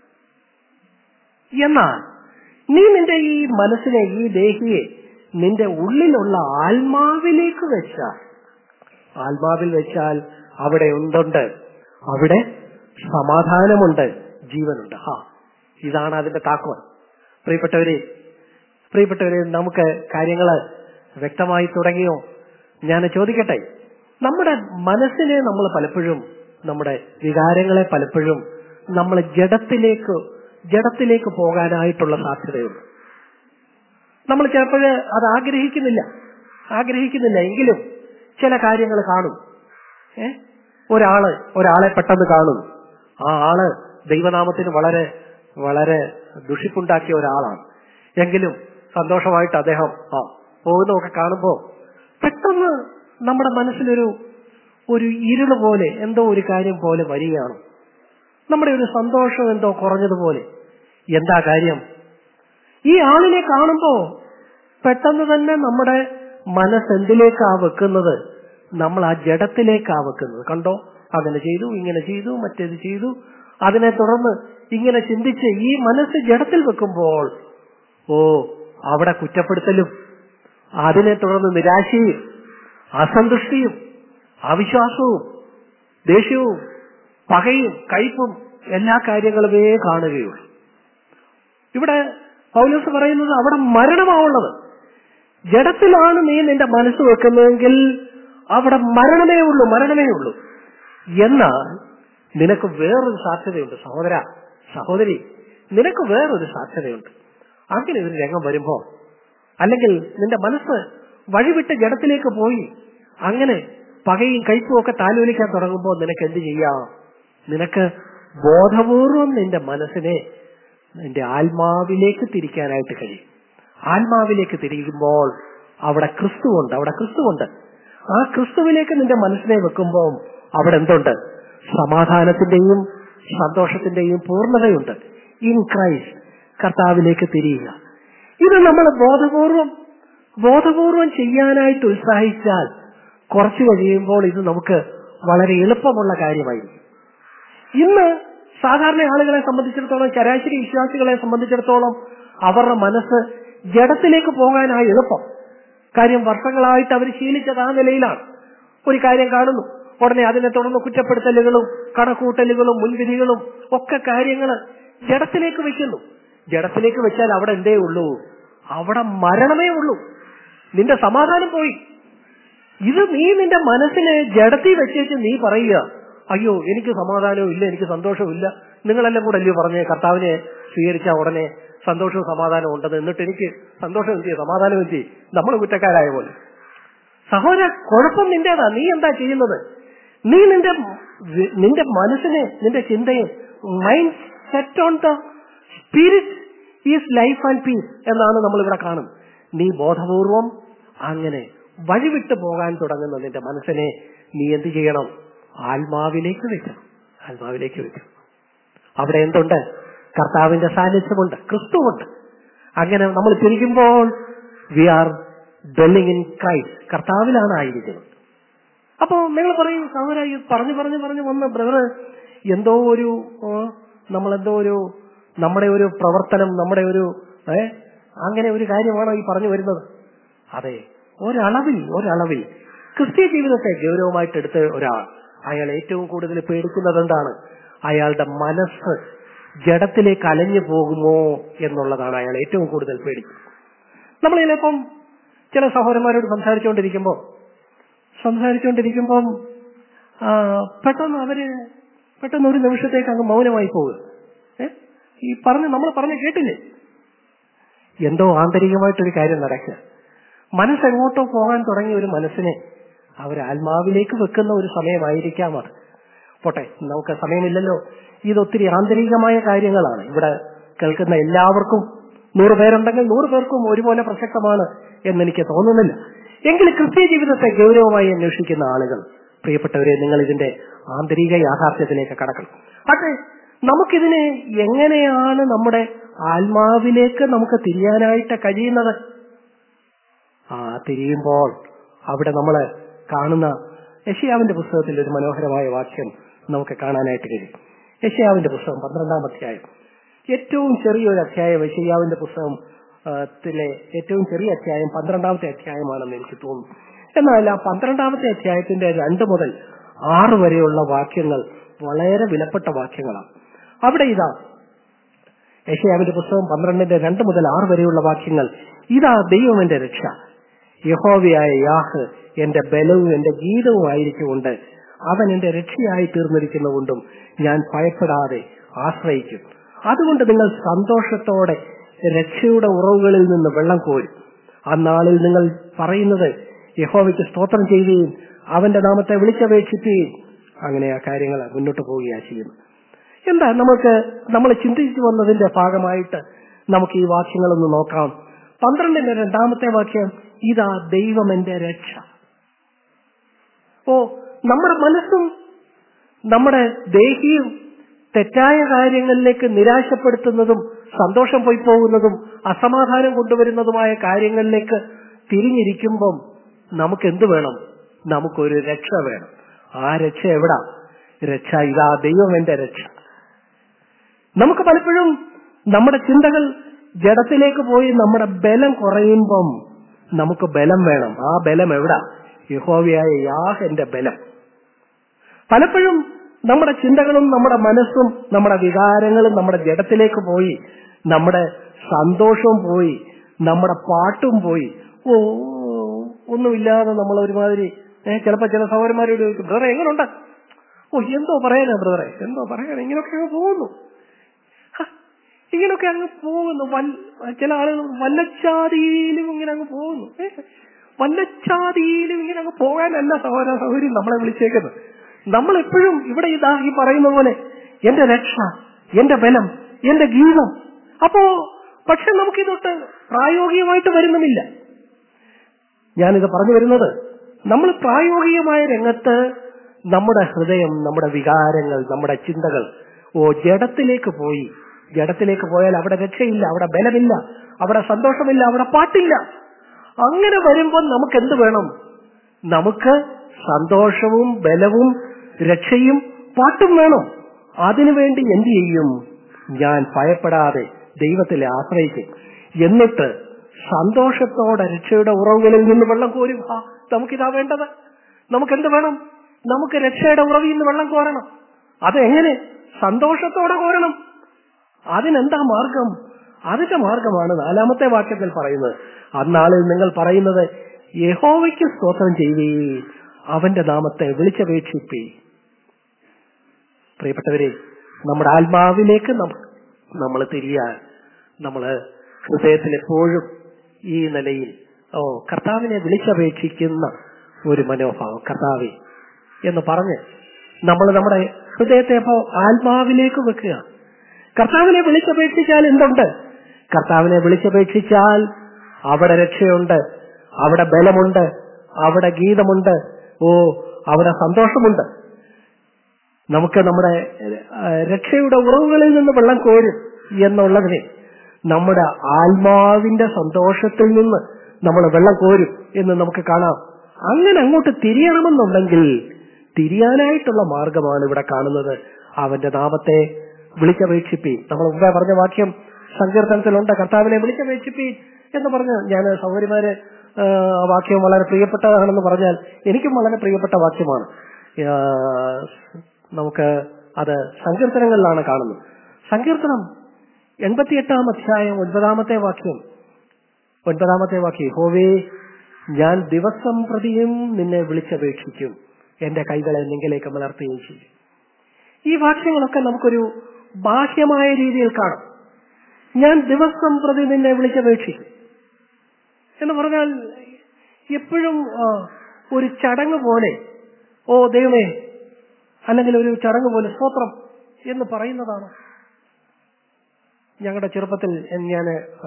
എന്നാൽ നീ നിന്റെ ഈ മനസ്സിനെ ഈ ദേഹിയെ നിന്റെ ഉള്ളിലുള്ള ആത്മാവിലേക്ക് വെച്ചാൽ ആത്മാവിൽ വെച്ചാൽ അവിടെ എന്തുണ്ട് അവിടെ സമാധാനമുണ്ട് ജീവനുണ്ട് ഹാ ഇതാണ് അതിന്റെ താക്കോൽ പ്രിയപ്പെട്ടവരെ പ്രിയപ്പെട്ടവരെ നമുക്ക് കാര്യങ്ങള് വ്യക്തമായി തുടങ്ങിയോ ഞാൻ ചോദിക്കട്ടെ നമ്മുടെ മനസ്സിനെ നമ്മൾ പലപ്പോഴും നമ്മുടെ വികാരങ്ങളെ പലപ്പോഴും നമ്മൾ ജഡത്തിലേക്ക് ജഡത്തിലേക്ക് പോകാനായിട്ടുള്ള സാധ്യതയുണ്ട് നമ്മൾ ചിലപ്പോൾ അത് ആഗ്രഹിക്കുന്നില്ല ആഗ്രഹിക്കുന്നില്ല എങ്കിലും ചില കാര്യങ്ങൾ കാണും ഏ ഒരാള് ഒരാളെ പെട്ടെന്ന് കാണും ആ ആള് ദൈവനാമത്തിന് വളരെ വളരെ ദുഷിപ്പുണ്ടാക്കിയ ഒരാളാണ് എങ്കിലും സന്തോഷമായിട്ട് അദ്ദേഹം ആ പോകുന്നതൊക്കെ കാണുമ്പോ പെട്ടെന്ന് നമ്മുടെ മനസ്സിലൊരു ഒരു ഇരുള് പോലെ എന്തോ ഒരു കാര്യം പോലെ വരികയാണ് നമ്മുടെ ഒരു സന്തോഷം എന്തോ കുറഞ്ഞതുപോലെ എന്താ കാര്യം ഈ ആളിനെ കാണുമ്പോ പെട്ടെന്ന് തന്നെ നമ്മുടെ മനസ്സ് എന്തിലേക്കാ വെക്കുന്നത് നമ്മൾ ആ ജഡത്തിലേക്കാ വെക്കുന്നത് കണ്ടോ അങ്ങനെ ചെയ്തു ഇങ്ങനെ ചെയ്തു മറ്റേത് ചെയ്തു അതിനെ തുടർന്ന് ഇങ്ങനെ ചിന്തിച്ച് ഈ മനസ്സ് ജഡത്തിൽ വെക്കുമ്പോൾ ഓ അവിടെ കുറ്റപ്പെടുത്തലും അതിനെ തുടർന്ന് നിരാശയും അസന്തുഷ്ടിയും അവിശ്വാസവും ദേഷ്യവും പകയും കയ്പും എല്ലാ കാര്യങ്ങളുമേ കാണുകയുള്ളൂ ഇവിടെ പൗലോസ് പറയുന്നത് അവിടെ മരണമാവുള്ളത് ജഡത്തിലാണ് നീ നിന്റെ മനസ്സ് വെക്കുന്നതെങ്കിൽ അവിടെ മരണമേ ഉള്ളൂ മരണമേ ഉള്ളൂ എന്നാൽ നിനക്ക് വേറൊരു സാധ്യതയുണ്ട് സഹോദര സഹോദരി നിനക്ക് വേറൊരു സാധ്യതയുണ്ട് അങ്ങനെ ഒരു രംഗം വരുമ്പോ അല്ലെങ്കിൽ നിന്റെ മനസ്സ് വഴിവിട്ട് ജഡത്തിലേക്ക് പോയി അങ്ങനെ പകയും കയ്പും ഒക്കെ താലോലിക്കാൻ തുടങ്ങുമ്പോൾ നിനക്ക് എന്ത് ചെയ്യാം നിനക്ക് ബോധപൂർവം നിന്റെ മനസ്സിനെ നിന്റെ ആത്മാവിലേക്ക് തിരിക്കാനായിട്ട് കഴിയും ആത്മാവിലേക്ക് തിരികുമ്പോൾ അവിടെ ക്രിസ്തുവുണ്ട് അവിടെ ക്രിസ്തുവുണ്ട് ആ ക്രിസ്തുവിലേക്ക് നിന്റെ മനസ്സിനെ വെക്കുമ്പോൾ അവിടെ എന്തുണ്ട് സമാധാനത്തിന്റെയും സന്തോഷത്തിന്റെയും പൂർണ്ണതയുണ്ട് ഇൻ ക്രൈസ്റ്റ് കർത്താവിലേക്ക് തിരിയുക ഇത് നമ്മൾ ബോധപൂർവം ബോധപൂർവം ചെയ്യാനായിട്ട് ഉത്സാഹിച്ചാൽ കുറച്ചു കഴിയുമ്പോൾ ഇത് നമുക്ക് വളരെ എളുപ്പമുള്ള കാര്യമായിരിക്കും ഇന്ന് സാധാരണ ആളുകളെ സംബന്ധിച്ചിടത്തോളം ശരാശരി വിശ്വാസികളെ സംബന്ധിച്ചിടത്തോളം അവരുടെ മനസ്സ് ജഡത്തിലേക്ക് പോകാനാ എളുപ്പം കാര്യം വർഷങ്ങളായിട്ട് അവർ ശീലിച്ചത് ആ നിലയിലാണ് ഒരു കാര്യം കാണുന്നു ഉടനെ അതിനെ തുടർന്ന് കുറ്റപ്പെടുത്തലുകളും കണക്കൂട്ടലുകളും മുൻവിധികളും ഒക്കെ കാര്യങ്ങൾ ജഡത്തിലേക്ക് വെക്കുന്നു ജഡത്തിലേക്ക് വെച്ചാൽ അവിടെ എന്തേ ഉള്ളൂ അവിടെ മരണമേ ഉള്ളൂ നിന്റെ സമാധാനം പോയി ഇത് നീ നിന്റെ മനസ്സിനെ ജഡത്തിൽ വെച്ചേച്ച് നീ പറയുക അയ്യോ എനിക്ക് സമാധാനവും ഇല്ല എനിക്ക് സന്തോഷവും ഇല്ല നിങ്ങളെല്ലാം കൂടെ അല്ലയോ പറഞ്ഞേ കർത്താവിനെ സ്വീകരിച്ച ഉടനെ സന്തോഷവും സമാധാനവും ഉണ്ടെന്ന് എന്നിട്ട് എനിക്ക് സന്തോഷം എന്ത് ചെയ്യും സമാധാനം എന്ത് ചെയ്യും നമ്മൾ കുറ്റക്കാരായ പോലെ സഹോദര കുഴപ്പം നിന്റേതാ നീ എന്താ ചെയ്യുന്നത് നീ നിന്റെ നിന്റെ മനസ്സിനെ നിന്റെ ചിന്തയെ mind set on the spirit is life and peace എന്നാണ് നമ്മൾ ഇവിടെ കാണുന്നത് നീ ബോധപൂർവം അങ്ങനെ വഴിവിട്ട് പോകാൻ തുടങ്ങുന്ന നിന്റെ മനസ്സിനെ നീ എന്ത് ചെയ്യണം ആത്മാവിലേക്ക് വെക്കണം ആത്മാവിലേക്ക് വെക്കണം അവിടെ എന്തുണ്ട് കർത്താവിന്റെ സാന്നിധ്യമുണ്ട് ക്രിസ്തുവുണ്ട് അങ്ങനെ നമ്മൾ തിരിക്കുമ്പോൾ we are dwelling in Christ കർത്താവിലാണ് ആയിരിക്കുന്നത് അപ്പോ നിങ്ങൾ പറയും സഹോദര ഈ പറഞ്ഞു പറഞ്ഞു പറഞ്ഞു വന്ന ബ്രദർ എന്തോ ഒരു നമ്മളെന്തോ ഒരു നമ്മുടെ ഒരു പ്രവർത്തനം നമ്മുടെ ഒരു ഏ അങ്ങനെ ഒരു കാര്യമാണോ ഈ പറഞ്ഞു വരുന്നത് അതെ ഒരളവിൽ ഒരളവിൽ ക്രിസ്ത്യ ജീവിതത്തെ ഗൗരവമായിട്ട് എടുത്ത ഒരാൾ അയാൾ ഏറ്റവും കൂടുതൽ പേടിക്കുന്നത് എന്താണ് അയാളുടെ മനസ്സ് ജഡത്തിലേക്ക് അലഞ്ഞു പോകുമോ എന്നുള്ളതാണ് അയാൾ ഏറ്റവും കൂടുതൽ പേടിക്കുന്നത് നമ്മൾ ചിലപ്പം ചില സഹോദരന്മാരോട് സംസാരിച്ചുകൊണ്ടിരിക്കുമ്പോൾ സംസാരിച്ചുകൊണ്ടിരിക്കുമ്പം പെട്ടെന്ന് അവര് പെട്ടെന്ന് ഒരു നിമിഷത്തേക്ക് അങ്ങ് മൗനമായി പോകുക ഈ പറഞ്ഞ് നമ്മൾ പറഞ്ഞ് കേട്ടില്ലേ എന്തോ ആന്തരികമായിട്ടൊരു കാര്യം നടക്കുക മനസ്സെങ്ങോട്ടോ പോകാൻ തുടങ്ങിയ ഒരു മനസ്സിനെ അവർ ആത്മാവിലേക്ക് വെക്കുന്ന ഒരു സമയമായിരിക്കാം അത് പോട്ടെ നമുക്ക് സമയമില്ലല്ലോ ഇതൊത്തിരി ആന്തരികമായ കാര്യങ്ങളാണ് ഇവിടെ കേൾക്കുന്ന എല്ലാവർക്കും നൂറ് പേരുണ്ടെങ്കിൽ നൂറ് പേർക്കും ഒരുപോലെ പ്രസക്തമാണ് എന്നെനിക്ക് തോന്നുന്നില്ല എങ്കിൽ ക്രിസ്ത്യ ജീവിതത്തെ ഗൗരവമായി അന്വേഷിക്കുന്ന ആളുകൾ പ്രിയപ്പെട്ടവരെ നിങ്ങൾ ഇതിന്റെ ആന്തരിക യാഥാർത്ഥ്യത്തിലേക്ക് കടക്കണം പക്ഷേ നമുക്കിതിനെ എങ്ങനെയാണ് നമ്മുടെ ആത്മാവിലേക്ക് നമുക്ക് തിരിയാനായിട്ട് കഴിയുന്നത് ആ തിരിയുമ്പോൾ അവിടെ നമ്മൾ കാണുന്ന യശയാവിന്റെ പുസ്തകത്തിൽ ഒരു മനോഹരമായ വാക്യം നമുക്ക് കാണാനായിട്ട് കഴിയും യശയാവിന്റെ പുസ്തകം പന്ത്രണ്ടാം അധ്യായം ഏറ്റവും ചെറിയൊരു അധ്യായം യശയാവിന്റെ പുസ്തകം ത്തിലെ ഏറ്റവും ചെറിയ അധ്യായം പന്ത്രണ്ടാമത്തെ അധ്യായമാണെന്ന് എനിക്ക് തോന്നുന്നു എന്നാൽ ആ പന്ത്രണ്ടാമത്തെ അധ്യായത്തിന്റെ രണ്ട് മുതൽ ആറ് വരെയുള്ള വാക്യങ്ങൾ വളരെ വിലപ്പെട്ട വാക്യങ്ങളാണ് അവിടെ ഇതാ യശയാവിന്റെ പുസ്തകം പന്ത്രണ്ടിന്റെ രണ്ട് മുതൽ ആറ് വരെയുള്ള വാക്യങ്ങൾ ഇതാ ദൈവം എന്റെ രക്ഷ യഹോവയായ യാഹ് എന്റെ ബലവും എന്റെ ഗീതവും ആയിരിക്കുകൊണ്ട് അവൻ എന്റെ രക്ഷയായി തീർന്നിരിക്കുന്നതുകൊണ്ടും ഞാൻ ഭയപ്പെടാതെ ആശ്രയിക്കും അതുകൊണ്ട് നിങ്ങൾ സന്തോഷത്തോടെ രക്ഷയുടെ ഉറവുകളിൽ നിന്ന് വെള്ളം കോരും അന്നാളിൽ നിങ്ങൾ പറയുന്നത് യഹോവയ്ക്ക് സ്തോത്രം ചെയ്യുകയും അവന്റെ നാമത്തെ വിളിച്ചപേക്ഷിക്കുകയും അങ്ങനെ ആ കാര്യങ്ങൾ മുന്നോട്ട് പോവുകയാണ് ചെയ്യുന്നത് എന്താ നമുക്ക് നമ്മൾ ചിന്തിച്ചു വന്നതിന്റെ ഭാഗമായിട്ട് നമുക്ക് ഈ വാക്യങ്ങളൊന്ന് നോക്കാം പന്ത്രണ്ടിന്റെ രണ്ടാമത്തെ വാക്യം ഇതാ ദൈവം എന്റെ രക്ഷ ഓ നമ്മുടെ മനസ്സും നമ്മുടെ ദേഹിയും തെറ്റായ കാര്യങ്ങളിലേക്ക് നിരാശപ്പെടുത്തുന്നതും സന്തോഷം പോയി പോകുന്നതും അസമാധാനം കൊണ്ടുവരുന്നതുമായ കാര്യങ്ങളിലേക്ക് തിരിഞ്ഞിരിക്കുമ്പം നമുക്ക് എന്ത് വേണം നമുക്കൊരു രക്ഷ വേണം ആ രക്ഷ എവിടാ രക്ഷ ഇതാ ദൈവം എന്റെ രക്ഷ നമുക്ക് പലപ്പോഴും നമ്മുടെ ചിന്തകൾ ജഡത്തിലേക്ക് പോയി നമ്മുടെ ബലം കുറയുമ്പം നമുക്ക് ബലം വേണം ആ ബലം എവിടാ യഹോവയായ യാഹ് എന്റെ ബലം പലപ്പോഴും നമ്മുടെ ചിന്തകളും നമ്മുടെ മനസ്സും നമ്മുടെ വികാരങ്ങളും നമ്മുടെ ജഡത്തിലേക്ക് പോയി നമ്മുടെ സന്തോഷവും പോയി നമ്മുടെ പാട്ടും പോയി ഓ ഒന്നുമില്ലാതെ നമ്മൾ ഒരുമാതിരി ഏഹ് ചിലപ്പോ ചില സഹോദരന്മാരോട് ചോദിക്കും ബ്രദറെ എങ്ങനെയുണ്ട് ഓ എന്തോ പറയാനാ ബ്രദറെ എന്തോ പറയാനാ ഇങ്ങനെയൊക്കെ അങ്ങ് പോകുന്നു ഇങ്ങനെയൊക്കെ അങ്ങ് പോകുന്നു ചില ആളുകൾ വല്ലച്ചാതിയിലും ഇങ്ങനെ അങ്ങ് പോകുന്നു വല്ലച്ചാതിയിലും ഇങ്ങനെ അങ്ങ് പോകാനല്ല സഹോദര സഹോദരി നമ്മളെ വിളിച്ചേക്കുന്നത് നമ്മൾ എപ്പോഴും ഇവിടെ ഇതാ ഈ പറയുന്ന പോലെ എന്റെ രക്ഷ എന്റെ ബലം എന്റെ ഗീതം അപ്പോ പക്ഷെ നമുക്കിതൊട്ട് പ്രായോഗികമായിട്ട് വരുന്നുമില്ല ഞാനിത് പറഞ്ഞു വരുന്നത് നമ്മൾ പ്രായോഗികമായ രംഗത്ത് നമ്മുടെ ഹൃദയം നമ്മുടെ വികാരങ്ങൾ നമ്മുടെ ചിന്തകൾ ഓ ജഡത്തിലേക്ക് പോയി ജഡത്തിലേക്ക് പോയാൽ അവിടെ രക്ഷയില്ല അവിടെ ബലമില്ല അവിടെ സന്തോഷമില്ല അവിടെ പാട്ടില്ല അങ്ങനെ വരുമ്പോൾ നമുക്ക് എന്ത് വേണം നമുക്ക് സന്തോഷവും ബലവും രക്ഷയും പാട്ടും വേണം അതിനുവേണ്ടി എന്ത് ചെയ്യും ഞാൻ ഭയപ്പെടാതെ ദൈവത്തിലെ ആശ്രയിക്കും എന്നിട്ട് സന്തോഷത്തോടെ രക്ഷയുടെ ഉറവുകളിൽ നിന്ന് വെള്ളം കോരും ആ നമുക്കിതാ വേണ്ടത് നമുക്ക് എന്ത് വേണം നമുക്ക് രക്ഷയുടെ ഉറവിൽ നിന്ന് വെള്ളം കോരണം അതെങ്ങനെ സന്തോഷത്തോടെ കോരണം അതിനെന്താ മാർഗം അതിന്റെ മാർഗമാണ് നാലാമത്തെ വാക്യത്തിൽ പറയുന്നത് അന്നാളിൽ നിങ്ങൾ പറയുന്നത് യഹോവയ്ക്ക് സ്തോത്രം ചെയ്യുവേ അവന്റെ നാമത്തെ വിളിച്ചപേക്ഷിപ്പേ പ്രിയപ്പെട്ടവരെ നമ്മുടെ ആത്മാവിലേക്ക് നമ്മൾ തിരിയാൻ നമ്മള് ഹൃദയത്തിൽ എപ്പോഴും ഈ നിലയിൽ ഓ കർത്താവിനെ വിളിച്ചപേക്ഷിക്കുന്ന ഒരു മനോഭാവം കർത്താവെ എന്ന് പറഞ്ഞ് നമ്മൾ നമ്മുടെ ഹൃദയത്തെ അപ്പോ ആത്മാവിലേക്ക് വെക്കുക കർത്താവിനെ വിളിച്ചപേക്ഷിച്ചാൽ എന്തുണ്ട് കർത്താവിനെ വിളിച്ചപേക്ഷിച്ചാൽ അവിടെ രക്ഷയുണ്ട് അവിടെ ബലമുണ്ട് അവിടെ ഗീതമുണ്ട് ഓ അവിടെ സന്തോഷമുണ്ട് നമുക്ക് നമ്മുടെ രക്ഷയുടെ ഉറവുകളിൽ നിന്ന് വെള്ളം കോരും എന്നുള്ളതിനെ നമ്മുടെ ആത്മാവിന്റെ സന്തോഷത്തിൽ നിന്ന് നമ്മൾ വെള്ളം കോരും എന്ന് നമുക്ക് കാണാം അങ്ങനെ അങ്ങോട്ട് തിരിയണമെന്നുണ്ടെങ്കിൽ തിരിയാനായിട്ടുള്ള മാർഗമാണ് ഇവിടെ കാണുന്നത് അവന്റെ നാമത്തെ വിളിച്ചപേക്ഷിപ്പി നമ്മൾ മുമ്പേ പറഞ്ഞ വാക്യം സങ്കീർത്തനത്തിലുണ്ട് കർത്താവിനെ വിളിച്ചപേക്ഷിപ്പി എന്ന് പറഞ്ഞ് ഞാൻ സൗകര്യമാര് ആ വാക്യം വളരെ പ്രിയപ്പെട്ടതാണെന്ന് പറഞ്ഞാൽ എനിക്കും വളരെ പ്രിയപ്പെട്ട വാക്യമാണ് നമുക്ക് അത് സങ്കീർത്തനങ്ങളിലാണ് കാണുന്നത് സങ്കീർത്തനം എൺപത്തിയെട്ടാം അധ്യായം ഒൻപതാമത്തെ വാക്യം ഒൻപതാമത്തെ വാക്യം ഹോവേ ഞാൻ ദിവസം പ്രതിയും നിന്നെ വിളിച്ചപേക്ഷിക്കും എന്റെ കൈകളെ നിങ്കിലേക്ക് മലർത്തുകയും ചെയ്യും ഈ വാക്യങ്ങളൊക്കെ നമുക്കൊരു ബാഹ്യമായ രീതിയിൽ കാണാം ഞാൻ ദിവസം പ്രതി നിന്നെ വിളിച്ചപേക്ഷിക്കും എന്ന് പറഞ്ഞാൽ എപ്പോഴും ഒരു ചടങ്ങ് പോലെ ഓ ദൈവമേ അല്ലെങ്കിൽ ഒരു ചടങ്ങ് പോലെ സ്തോത്രം എന്ന് പറയുന്നതാണ് ഞങ്ങളുടെ ചെറുപ്പത്തിൽ ഞാൻ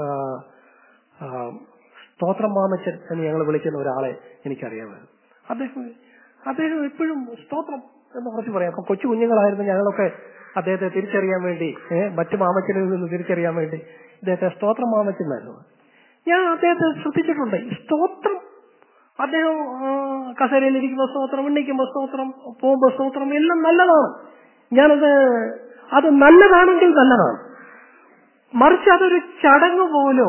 സ്തോത്രം മാമച്ചൻ എന്ന് ഞങ്ങൾ വിളിക്കുന്ന ഒരാളെ എനിക്കറിയാമായിരുന്നു അദ്ദേഹം അദ്ദേഹം എപ്പോഴും സ്തോത്രം എന്ന് കുറച്ച് പറയാം അപ്പൊ കൊച്ചു കുഞ്ഞുങ്ങളായിരുന്നു ഞങ്ങളൊക്കെ അദ്ദേഹത്തെ തിരിച്ചറിയാൻ വേണ്ടി ഏഹ് മറ്റു മാമച്ചനിൽ നിന്ന് തിരിച്ചറിയാൻ വേണ്ടി ഇദ്ദേഹത്തെ സ്തോത്രം മാമച്ചനായിരുന്നു ഞാൻ അദ്ദേഹത്തെ ശ്രദ്ധിച്ചിട്ടുണ്ട് ഈ സ്തോത്രം അദ്ദേഹം കസേരയിൽ ഇരിക്കുമ്പോൾ സ്തോത്രം എണ്ണിക്കുമ്പോൾ സ്തോത്രം പോകുമ്പോൾ സ്തോത്രം എല്ലാം നല്ലതാണ് ഞാനത് അത് നല്ലതാണെങ്കിൽ നല്ലതാണ് മറിച്ച് അതൊരു ചടങ്ങ് പോലോ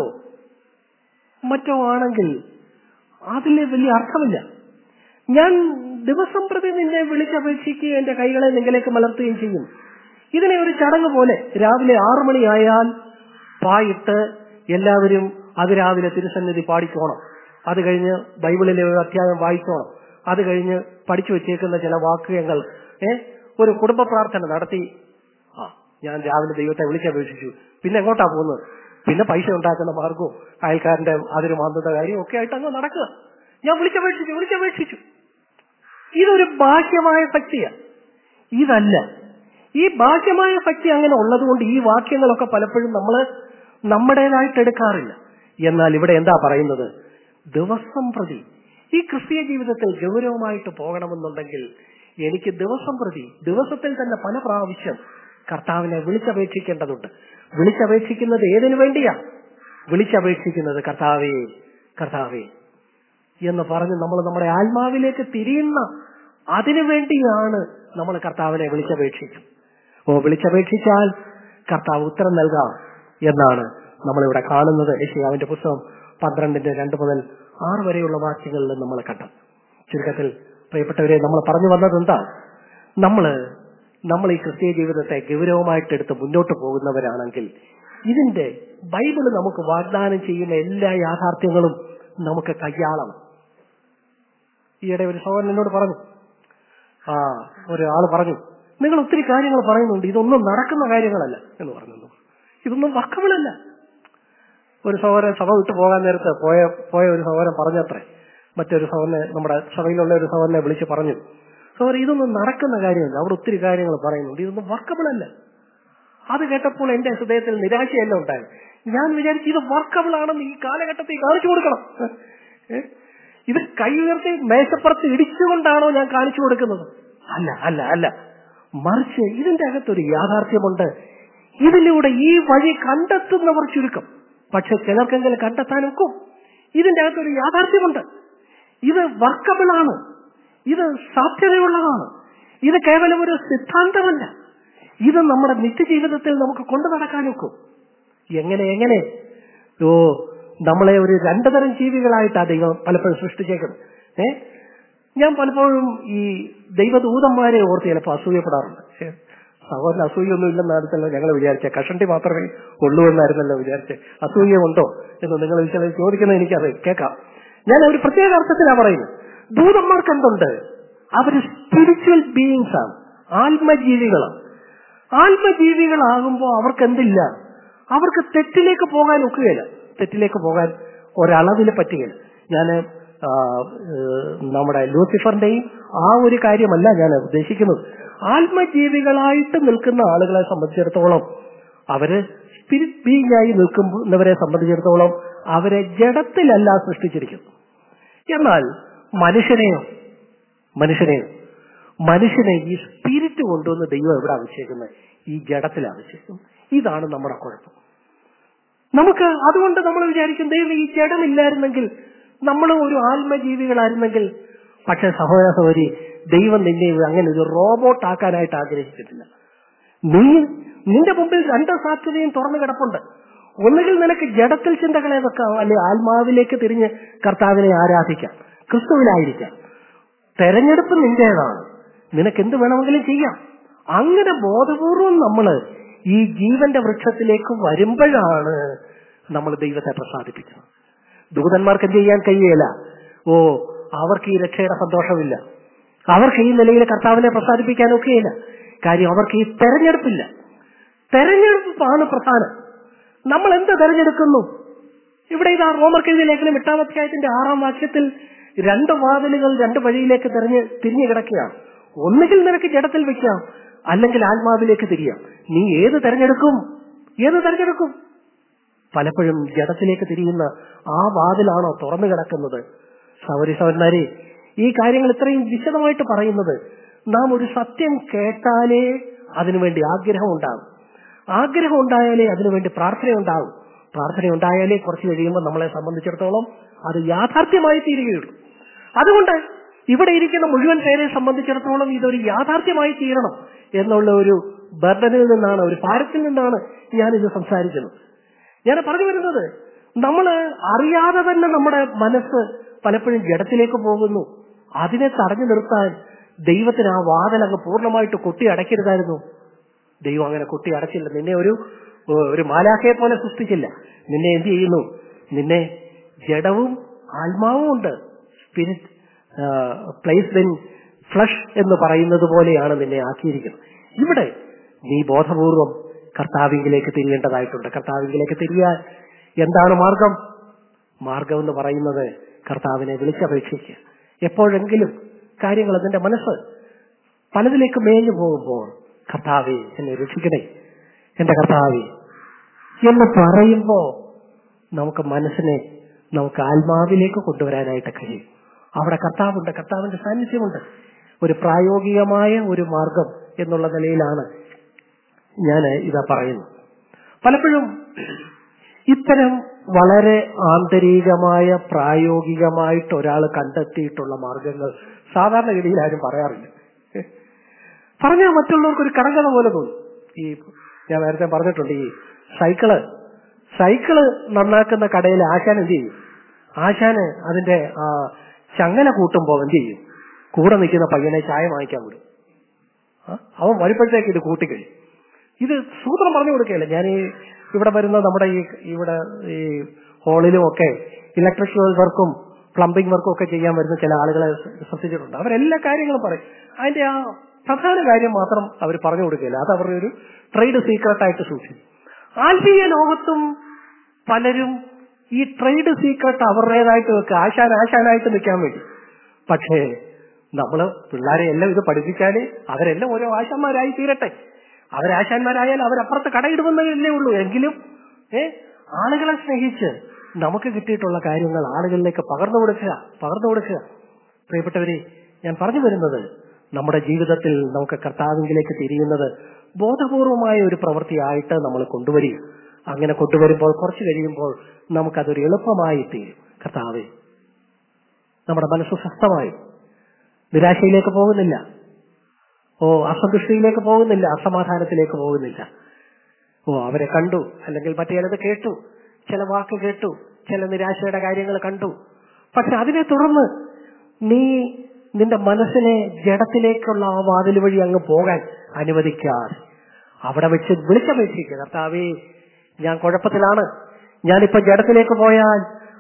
മറ്റോ ആണെങ്കിൽ അതിൽ വലിയ അർത്ഥമില്ല ഞാൻ ദിവസം പ്രതി നിന്നെ വിളിച്ചപേക്ഷിക്കുകയും എന്റെ കൈകളെ നിങ്ങളിലേക്ക് മലർത്തുകയും ചെയ്യും ഇതിനെ ഒരു ചടങ്ങ് പോലെ രാവിലെ ആറു മണിയായാൽ പായിട്ട് എല്ലാവരും അതിരാവിലെ തിരുസന്നിധി പാടിക്കോണം അത് കഴിഞ്ഞ് ബൈബിളിലെ ഒരു അധ്യായം വായിച്ചോണം അത് കഴിഞ്ഞ് പഠിച്ചു വെച്ചേക്കുന്ന ചില വാക്യങ്ങൾ ഏ ഒരു കുടുംബ പ്രാർത്ഥന നടത്തി ആ ഞാൻ രാവിലെ ദൈവത്തെ വിളിച്ചപേക്ഷിച്ചു പിന്നെ എങ്ങോട്ടാ പോകുന്നത് പിന്നെ പൈസ ഉണ്ടാക്കുന്ന മാർഗവും അയൽക്കാരന്റെ അതിര് മാന്തുന്ന കാര്യം ഒക്കെ ആയിട്ട് അങ്ങ് നടക്കുക ഞാൻ വിളിച്ചപേക്ഷിച്ചു വിളിച്ചപേക്ഷിച്ചു ഇതൊരു ബാഹ്യമായ ഭക്തിയാണ് ഇതല്ല ഈ ബാഹ്യമായ ഭക്തി അങ്ങനെ ഉള്ളതുകൊണ്ട് ഈ വാക്യങ്ങളൊക്കെ പലപ്പോഴും നമ്മൾ നമ്മുടേതായിട്ട് എടുക്കാറില്ല എന്നാൽ ഇവിടെ എന്താ പറയുന്നത് ദിവസം പ്രതി ഈ ക്രിസ്തീയ ജീവിതത്തിൽ ഗൗരവമായിട്ട് പോകണമെന്നുണ്ടെങ്കിൽ എനിക്ക് ദിവസം പ്രതി ദിവസത്തിൽ തന്നെ പല പ്രാവശ്യം കർത്താവിനെ വിളിച്ചപേക്ഷിക്കേണ്ടതുണ്ട് വിളിച്ചപേക്ഷിക്കുന്നത് ഏതിനു വേണ്ടിയാ വിളിച്ചപേക്ഷിക്കുന്നത് കർത്താവേ കർത്താവേ എന്ന് പറഞ്ഞ് നമ്മൾ നമ്മുടെ ആത്മാവിലേക്ക് തിരിയുന്ന അതിനു വേണ്ടിയാണ് നമ്മൾ കർത്താവിനെ വിളിച്ചപേക്ഷിക്കും ഓ വിളിച്ചപേക്ഷിച്ചാൽ കർത്താവ് ഉത്തരം നൽകാം എന്നാണ് നമ്മളിവിടെ കാണുന്നത് യശയാവിന്റെ പുസ്തകം പന്ത്രണ്ടിന്റെ രണ്ട് മുതൽ ആറ് വരെയുള്ള വാക്യങ്ങളിൽ നമ്മൾ കണ്ടത് ചുരുക്കത്തിൽ പ്രിയപ്പെട്ടവരെ നമ്മൾ പറഞ്ഞു വന്നത് എന്താ നമ്മള് നമ്മൾ ഈ ക്രിസ്തീയ ജീവിതത്തെ ഗൗരവമായിട്ട് എടുത്ത് മുന്നോട്ട് പോകുന്നവരാണെങ്കിൽ ഇതിന്റെ ബൈബിള് നമുക്ക് വാഗ്ദാനം ചെയ്യുന്ന എല്ലാ യാഥാർത്ഥ്യങ്ങളും നമുക്ക് കയ്യാളണം ഈയിടെ ഒരു സഹോദരൻ എന്നോട് പറഞ്ഞു ആ ഒരാൾ പറഞ്ഞു നിങ്ങൾ ഒത്തിരി കാര്യങ്ങൾ പറയുന്നുണ്ട് ഇതൊന്നും നടക്കുന്ന കാര്യങ്ങളല്ല എന്ന് പറഞ്ഞു ഇതൊന്നും വക്കമിളല്ല ഒരു സഹോദരൻ സഭ വിട്ടു പോകാൻ നേരത്ത് പോയ പോയ ഒരു സഹോദരൻ പറഞ്ഞത്രേ മറ്റൊരു സഹോദരനെ നമ്മുടെ സഭയിലുള്ള ഒരു സഹോദരനെ വിളിച്ച് പറഞ്ഞു സഹോദരൻ ഇതൊന്നും നടക്കുന്ന കാര്യമല്ല അവിടെ ഒത്തിരി കാര്യങ്ങൾ പറയുന്നുണ്ട് ഇതൊന്നും വർക്കബിളല്ല അത് കേട്ടപ്പോൾ എന്റെ ഹൃദയത്തിൽ നിരാശയല്ല ഉണ്ടായത് ഞാൻ വിചാരിച്ചു ഇത് വർക്കബിൾ ആണെന്ന് ഈ കാലഘട്ടത്തിൽ കാണിച്ചു കൊടുക്കണം ഏ? ഇത് കൈ ഉയർത്തി മേശപ്പുറത്ത് ഇടിച്ചുകൊണ്ടാണോ ഞാൻ കാണിച്ചു കൊടുക്കുന്നത് അല്ല അല്ല അല്ല മറിച്ച് ഇതിന്റെ അകത്തൊരു യാഥാർത്ഥ്യമുണ്ട് ഇതിലൂടെ ഈ വഴി കണ്ടെത്തുന്നവർ ചുരുക്കം പക്ഷെ ചിലർക്കെങ്കിലും കണ്ടെത്താനൊക്കും ഇതിന്റെ അകത്തൊരു യാഥാർത്ഥ്യമുണ്ട് ഇത് വർക്കബിൾ ആണ് ഇത് സാധ്യതയുള്ളതാണ് ഇത് കേവലം ഒരു സിദ്ധാന്തമല്ല ഇത് നമ്മുടെ നിത്യജീവിതത്തിൽ നമുക്ക് കൊണ്ടു നടക്കാനൊക്കും എങ്ങനെ എങ്ങനെ ഓ നമ്മളെ ഒരു രണ്ടു തരം ജീവികളായിട്ടാ ദൈവം പലപ്പോഴും സൃഷ്ടിച്ചേക്കുന്നത് ഏ ഞാൻ പലപ്പോഴും ഈ ദൈവദൂതന്മാരെ ഓർത്ത് ചിലപ്പോൾ അസൂയപ്പെടാറുണ്ട് ഏ, സഹോദരൻ അസൂയൊന്നും ഇല്ലെന്നായിരുന്നല്ലോ ഞങ്ങൾ വിചാരിച്ച കഷണ്ടി മാത്രമേ ഉള്ളൂ എന്നായിരുന്നല്ലോ വിചാരിച്ചത് അസൂയ ഉണ്ടോ എന്ന് നിങ്ങൾ ചില ചോദിക്കുന്നത് എനിക്കത് കേൾക്കാം ഞാൻ ഒരു പ്രത്യേക അർത്ഥത്തിലാണ് പറയുന്നത് ദൂതന്മാർക്ക് എന്തുണ്ട് അവര് സ്പിരിച്വൽ ബീയിങ്സ് ആണ് ആത്മജീവികളാണ് ആത്മജീവികളാകുമ്പോൾ അവർക്ക് എന്തില്ല അവർക്ക് തെറ്റിലേക്ക് പോകാൻ ഒക്കുകയില്ല തെറ്റിലേക്ക് പോകാൻ ഒരളവിൽ പറ്റുകയില്ല ഞാൻ നമ്മുടെ ലൂസിഫറിന്റെയും ആ ഒരു കാര്യമല്ല ഞാൻ ഉദ്ദേശിക്കുന്നത് ആത്മജീവികളായിട്ട് നിൽക്കുന്ന ആളുകളെ സംബന്ധിച്ചിടത്തോളം അവര് സ്പിരിറ്റ് ബീങ് ആയി നിൽക്കുന്നവരെ സംബന്ധിച്ചിടത്തോളം അവരെ ജഡത്തിലല്ല സൃഷ്ടിച്ചിരിക്കുന്നത് എന്നാൽ മനുഷ്യനെയോ മനുഷ്യനെയോ മനുഷ്യനെ ഈ സ്പിരിറ്റ് കൊണ്ടുവന്ന് ദൈവം എവിടെ ആവശ്യിക്കുന്നത് ഈ ജഡത്തിൽ ആവശ്യിക്കും ഇതാണ് നമ്മുടെ കുഴപ്പം നമുക്ക് അതുകൊണ്ട് നമ്മൾ വിചാരിക്കും ദൈവം ഈ ജഡമില്ലായിരുന്നെങ്കിൽ നമ്മൾ ഒരു ആത്മജീവികളായിരുന്നെങ്കിൽ പക്ഷെ സഹോദര സഹോദരി ദൈവം നിന്നെ അങ്ങനെ ഒരു റോബോട്ട് ആക്കാനായിട്ട് ആഗ്രഹിച്ചിട്ടില്ല നീ നിന്റെ മുമ്പിൽ രണ്ട് സാധ്യതയും തുറന്നു കിടപ്പുണ്ട് ഒന്നുകിൽ നിനക്ക് ജഡത്തിൽ ചിന്തകളെ വെക്കാം അല്ലെ ആത്മാവിലേക്ക് തിരിഞ്ഞ് കർത്താവിനെ ആരാധിക്കാം ക്രിസ്തുവിലായിരിക്കാം തെരഞ്ഞെടുപ്പ് നിന്റേതാണ് നിനക്ക് എന്ത് വേണമെങ്കിലും ചെയ്യാം അങ്ങനെ ബോധപൂർവം നമ്മൾ ഈ ജീവന്റെ വൃക്ഷത്തിലേക്ക് വരുമ്പോഴാണ് നമ്മൾ ദൈവത്തെ പ്രസാദിപ്പിക്കുന്നത് ദൂതന്മാർക്ക് എന്ത് ചെയ്യാൻ കഴിയില്ല ഓ അവർക്ക് ഈ രക്ഷയുടെ സന്തോഷമില്ല അവർക്ക് ഈ നിലയിൽ കർത്താവിനെ പ്രസാദിപ്പിക്കാനൊക്കെയില്ല കാര്യം അവർക്ക് ഈ തെരഞ്ഞെടുപ്പില്ല തെരഞ്ഞെടുപ്പാണ് പ്രധാനം നമ്മൾ എന്ത് തെരഞ്ഞെടുക്കുന്നു ഇവിടെ ഇതാ റോമർക്കെഴുതിയ ലേഖനം എട്ടാം അധ്യായത്തിന്റെ ആറാം വാക്യത്തിൽ രണ്ട് വാതിലുകൾ രണ്ട് വഴിയിലേക്ക് തെരഞ്ഞ് തിരിഞ്ഞു കിടക്കുകയാണ് ഒന്നുകിൽ നിനക്ക് ജഡത്തിൽ വെക്കാം അല്ലെങ്കിൽ ആത്മാവിലേക്ക് തിരിയാം നീ ഏത് തെരഞ്ഞെടുക്കും ഏത് തെരഞ്ഞെടുക്കും പലപ്പോഴും ജഡത്തിലേക്ക് തിരിയുന്ന ആ വാതിലാണോ തുറന്നു കിടക്കുന്നത് സൗരി സൗരന്മാരെ ഈ കാര്യങ്ങൾ ഇത്രയും വിശദമായിട്ട് പറയുന്നത് നാം ഒരു സത്യം കേട്ടാലേ അതിനുവേണ്ടി ആഗ്രഹം ഉണ്ടാകും ആഗ്രഹം ഉണ്ടായാലേ അതിനുവേണ്ടി പ്രാർത്ഥന ഉണ്ടാകും പ്രാർത്ഥന ഉണ്ടായാലേ കുറച്ച് കഴിയുമ്പോൾ നമ്മളെ സംബന്ധിച്ചിടത്തോളം അത് യാഥാർത്ഥ്യമായി തീരുകയുള്ളൂ അതുകൊണ്ട് ഇവിടെ ഇരിക്കുന്ന മുഴുവൻ പേരെ സംബന്ധിച്ചിടത്തോളം ഇതൊരു യാഥാർത്ഥ്യമായി തീരണം എന്നുള്ള ഒരു ബർഡനിൽ നിന്നാണ് ഒരു ഭാരത്തിൽ നിന്നാണ് ഞാനിത് സംസാരിക്കുന്നത് ഞാൻ പറഞ്ഞു വരുന്നത് നമ്മൾ അറിയാതെ തന്നെ നമ്മുടെ മനസ്സ് പലപ്പോഴും ജഡത്തിലേക്ക് പോകുന്നു അതിനെ തടഞ്ഞു നിർത്താൻ ദൈവത്തിന് ആ വാതിൽ അങ്ങ് പൂർണ്ണമായിട്ട് കൊട്ടി അടയ്ക്കരുതായിരുന്നു ദൈവം അങ്ങനെ കൊട്ടി അടച്ചില്ല നിന്നെ ഒരു ഒരു മാലാഖയെ പോലെ സൃഷ്ടിച്ചില്ല നിന്നെ എന്ത് ചെയ്യുന്നു നിന്നെ ജഡവും ആത്മാവും ഉണ്ട് സ്പിരിറ്റ് പ്ലേസ് ഇൻ ഫ്ലഷ് എന്ന് പറയുന്നത് പോലെയാണ് നിന്നെ ആക്കിയിരിക്കുന്നത് ഇവിടെ നീ ബോധപൂർവം കർത്താവിങ്കിലേക്ക് തിരിയേണ്ടതായിട്ടുണ്ട് കർത്താവിങ്കിലേക്ക് തിരിയാൻ എന്താണ് മാർഗം മാർഗം എന്ന് പറയുന്നത് കർത്താവിനെ വിളിച്ചപേക്ഷിക്കുക എപ്പോഴെങ്കിലും കാര്യങ്ങൾ അതിന്റെ മനസ്സ് പലതിലേക്ക് മേഞ്ഞു പോകുമ്പോൾ കർത്താവെ എന്നെ രക്ഷിക്കണേ എന്റെ കർത്താവെ എന്ന് പറയുമ്പോ നമുക്ക് മനസ്സിനെ നമുക്ക് ആത്മാവിലേക്ക് കൊണ്ടുവരാനായിട്ട് കഴിയും അവിടെ കർത്താവുണ്ട് കർത്താവിന്റെ സാന്നിധ്യമുണ്ട് ഒരു പ്രായോഗികമായ ഒരു മാർഗം എന്നുള്ള നിലയിലാണ് ഞാൻ ഇതാ പറയുന്നത് പലപ്പോഴും ഇത്തരം വളരെ ആന്തരികമായ പ്രായോഗികമായിട്ട് ഒരാൾ കണ്ടെത്തിയിട്ടുള്ള മാർഗങ്ങൾ സാധാരണഗതിയിൽ ആരും പറയാറില്ല പറഞ്ഞാൽ മറ്റുള്ളവർക്ക് ഒരു കടങ്കഥ പോലെ തോന്നും ഈ ഞാൻ നേരത്തെ പറഞ്ഞിട്ടുണ്ട് ഈ സൈക്കിള് സൈക്കിള് നന്നാക്കുന്ന കടയിൽ ആശാൻ എന്ത് ചെയ്യും ആശാന് അതിന്റെ ആ ചങ്ങല കൂട്ടുമ്പോൾ എന്ത് ചെയ്യും കൂടെ നിൽക്കുന്ന പയ്യനെ ചായ വാങ്ങിക്കാൻ വിടും അവൻ വരുമ്പോഴത്തേക്ക് ഇത് കൂട്ടിക്കഴിയും ഇത് സൂത്രം പറഞ്ഞു കൊടുക്കുകയല്ല ഞാൻ ഈ ഇവിടെ വരുന്ന നമ്മുടെ ഈ ഇവിടെ ഈ ഹാളിലും ഒക്കെ ഇലക്ട്രിക്കൽ വർക്കും പ്ലംബിംഗ് വർക്കും ഒക്കെ ചെയ്യാൻ വരുന്ന ചില ആളുകളെ ശ്രദ്ധിച്ചിട്ടുണ്ട് അവരെല്ലാ കാര്യങ്ങളും പറയും അതിന്റെ ആ പ്രധാന കാര്യം മാത്രം അവർ പറഞ്ഞു കൊടുക്കുകയില്ല അത് അവരുടെ ഒരു ട്രേഡ് സീക്രട്ടായിട്ട് സൂക്ഷിക്കും ആത്മീയ ലോകത്തും പലരും ഈ ട്രേഡ് സീക്രട്ട് അവരുടേതായിട്ട് വെക്കുക ആശാൻ ആശാനായിട്ട് നിൽക്കാൻ വേണ്ടി പക്ഷേ നമ്മള് പിള്ളേരെ എല്ലാം ഇത് പഠിപ്പിച്ചാല് അവരെല്ലാം ഓരോ ആശാന്മാരായി തീരട്ടെ അവരാശാന്മാരായാൽ അവരപ്പുറത്ത് കടയിടുമെന്നല്ലേ ഉള്ളൂ എങ്കിലും ഏ ആളുകളെ സ്നേഹിച്ച് നമുക്ക് കിട്ടിയിട്ടുള്ള കാര്യങ്ങൾ ആളുകളിലേക്ക് പകർന്നു കൊടുക്കുക പകർന്നു കൊടുക്കുക പ്രിയപ്പെട്ടവരെ ഞാൻ പറഞ്ഞു വരുന്നത് നമ്മുടെ ജീവിതത്തിൽ നമുക്ക് കർത്താവിങ്കിലേക്ക് തിരിയുന്നത് ബോധപൂർവമായ ഒരു പ്രവൃത്തിയായിട്ട് നമ്മൾ കൊണ്ടുവരിക അങ്ങനെ കൊണ്ടുവരുമ്പോൾ കുറച്ച് കഴിയുമ്പോൾ നമുക്കതൊരു എളുപ്പമായി തീരും കർത്താവെ നമ്മുടെ മനസ്സ് സ്വസ്ഥമായി നിരാശയിലേക്ക് പോകുന്നില്ല ഓ അസന്തുഷ്ടിയിലേക്ക് പോകുന്നില്ല അസമാധാനത്തിലേക്ക് പോകുന്നില്ല ഓ അവരെ കണ്ടു അല്ലെങ്കിൽ മറ്റേ ചിലത് കേട്ടു ചില വാക്ക് കേട്ടു ചില നിരാശയുടെ കാര്യങ്ങൾ കണ്ടു പക്ഷെ അതിനെ തുടർന്ന് നീ നിന്റെ മനസ്സിനെ ജഡത്തിലേക്കുള്ള ആ വാതിൽ വഴി അങ്ങ് പോകാൻ അനുവദിക്കാതെ അവിടെ വെച്ച് വിളിച്ചപേക്ഷിക്കുക കർത്താവേ ഞാൻ കുഴപ്പത്തിലാണ് ഞാനിപ്പോ ജഡത്തിലേക്ക് പോയാൽ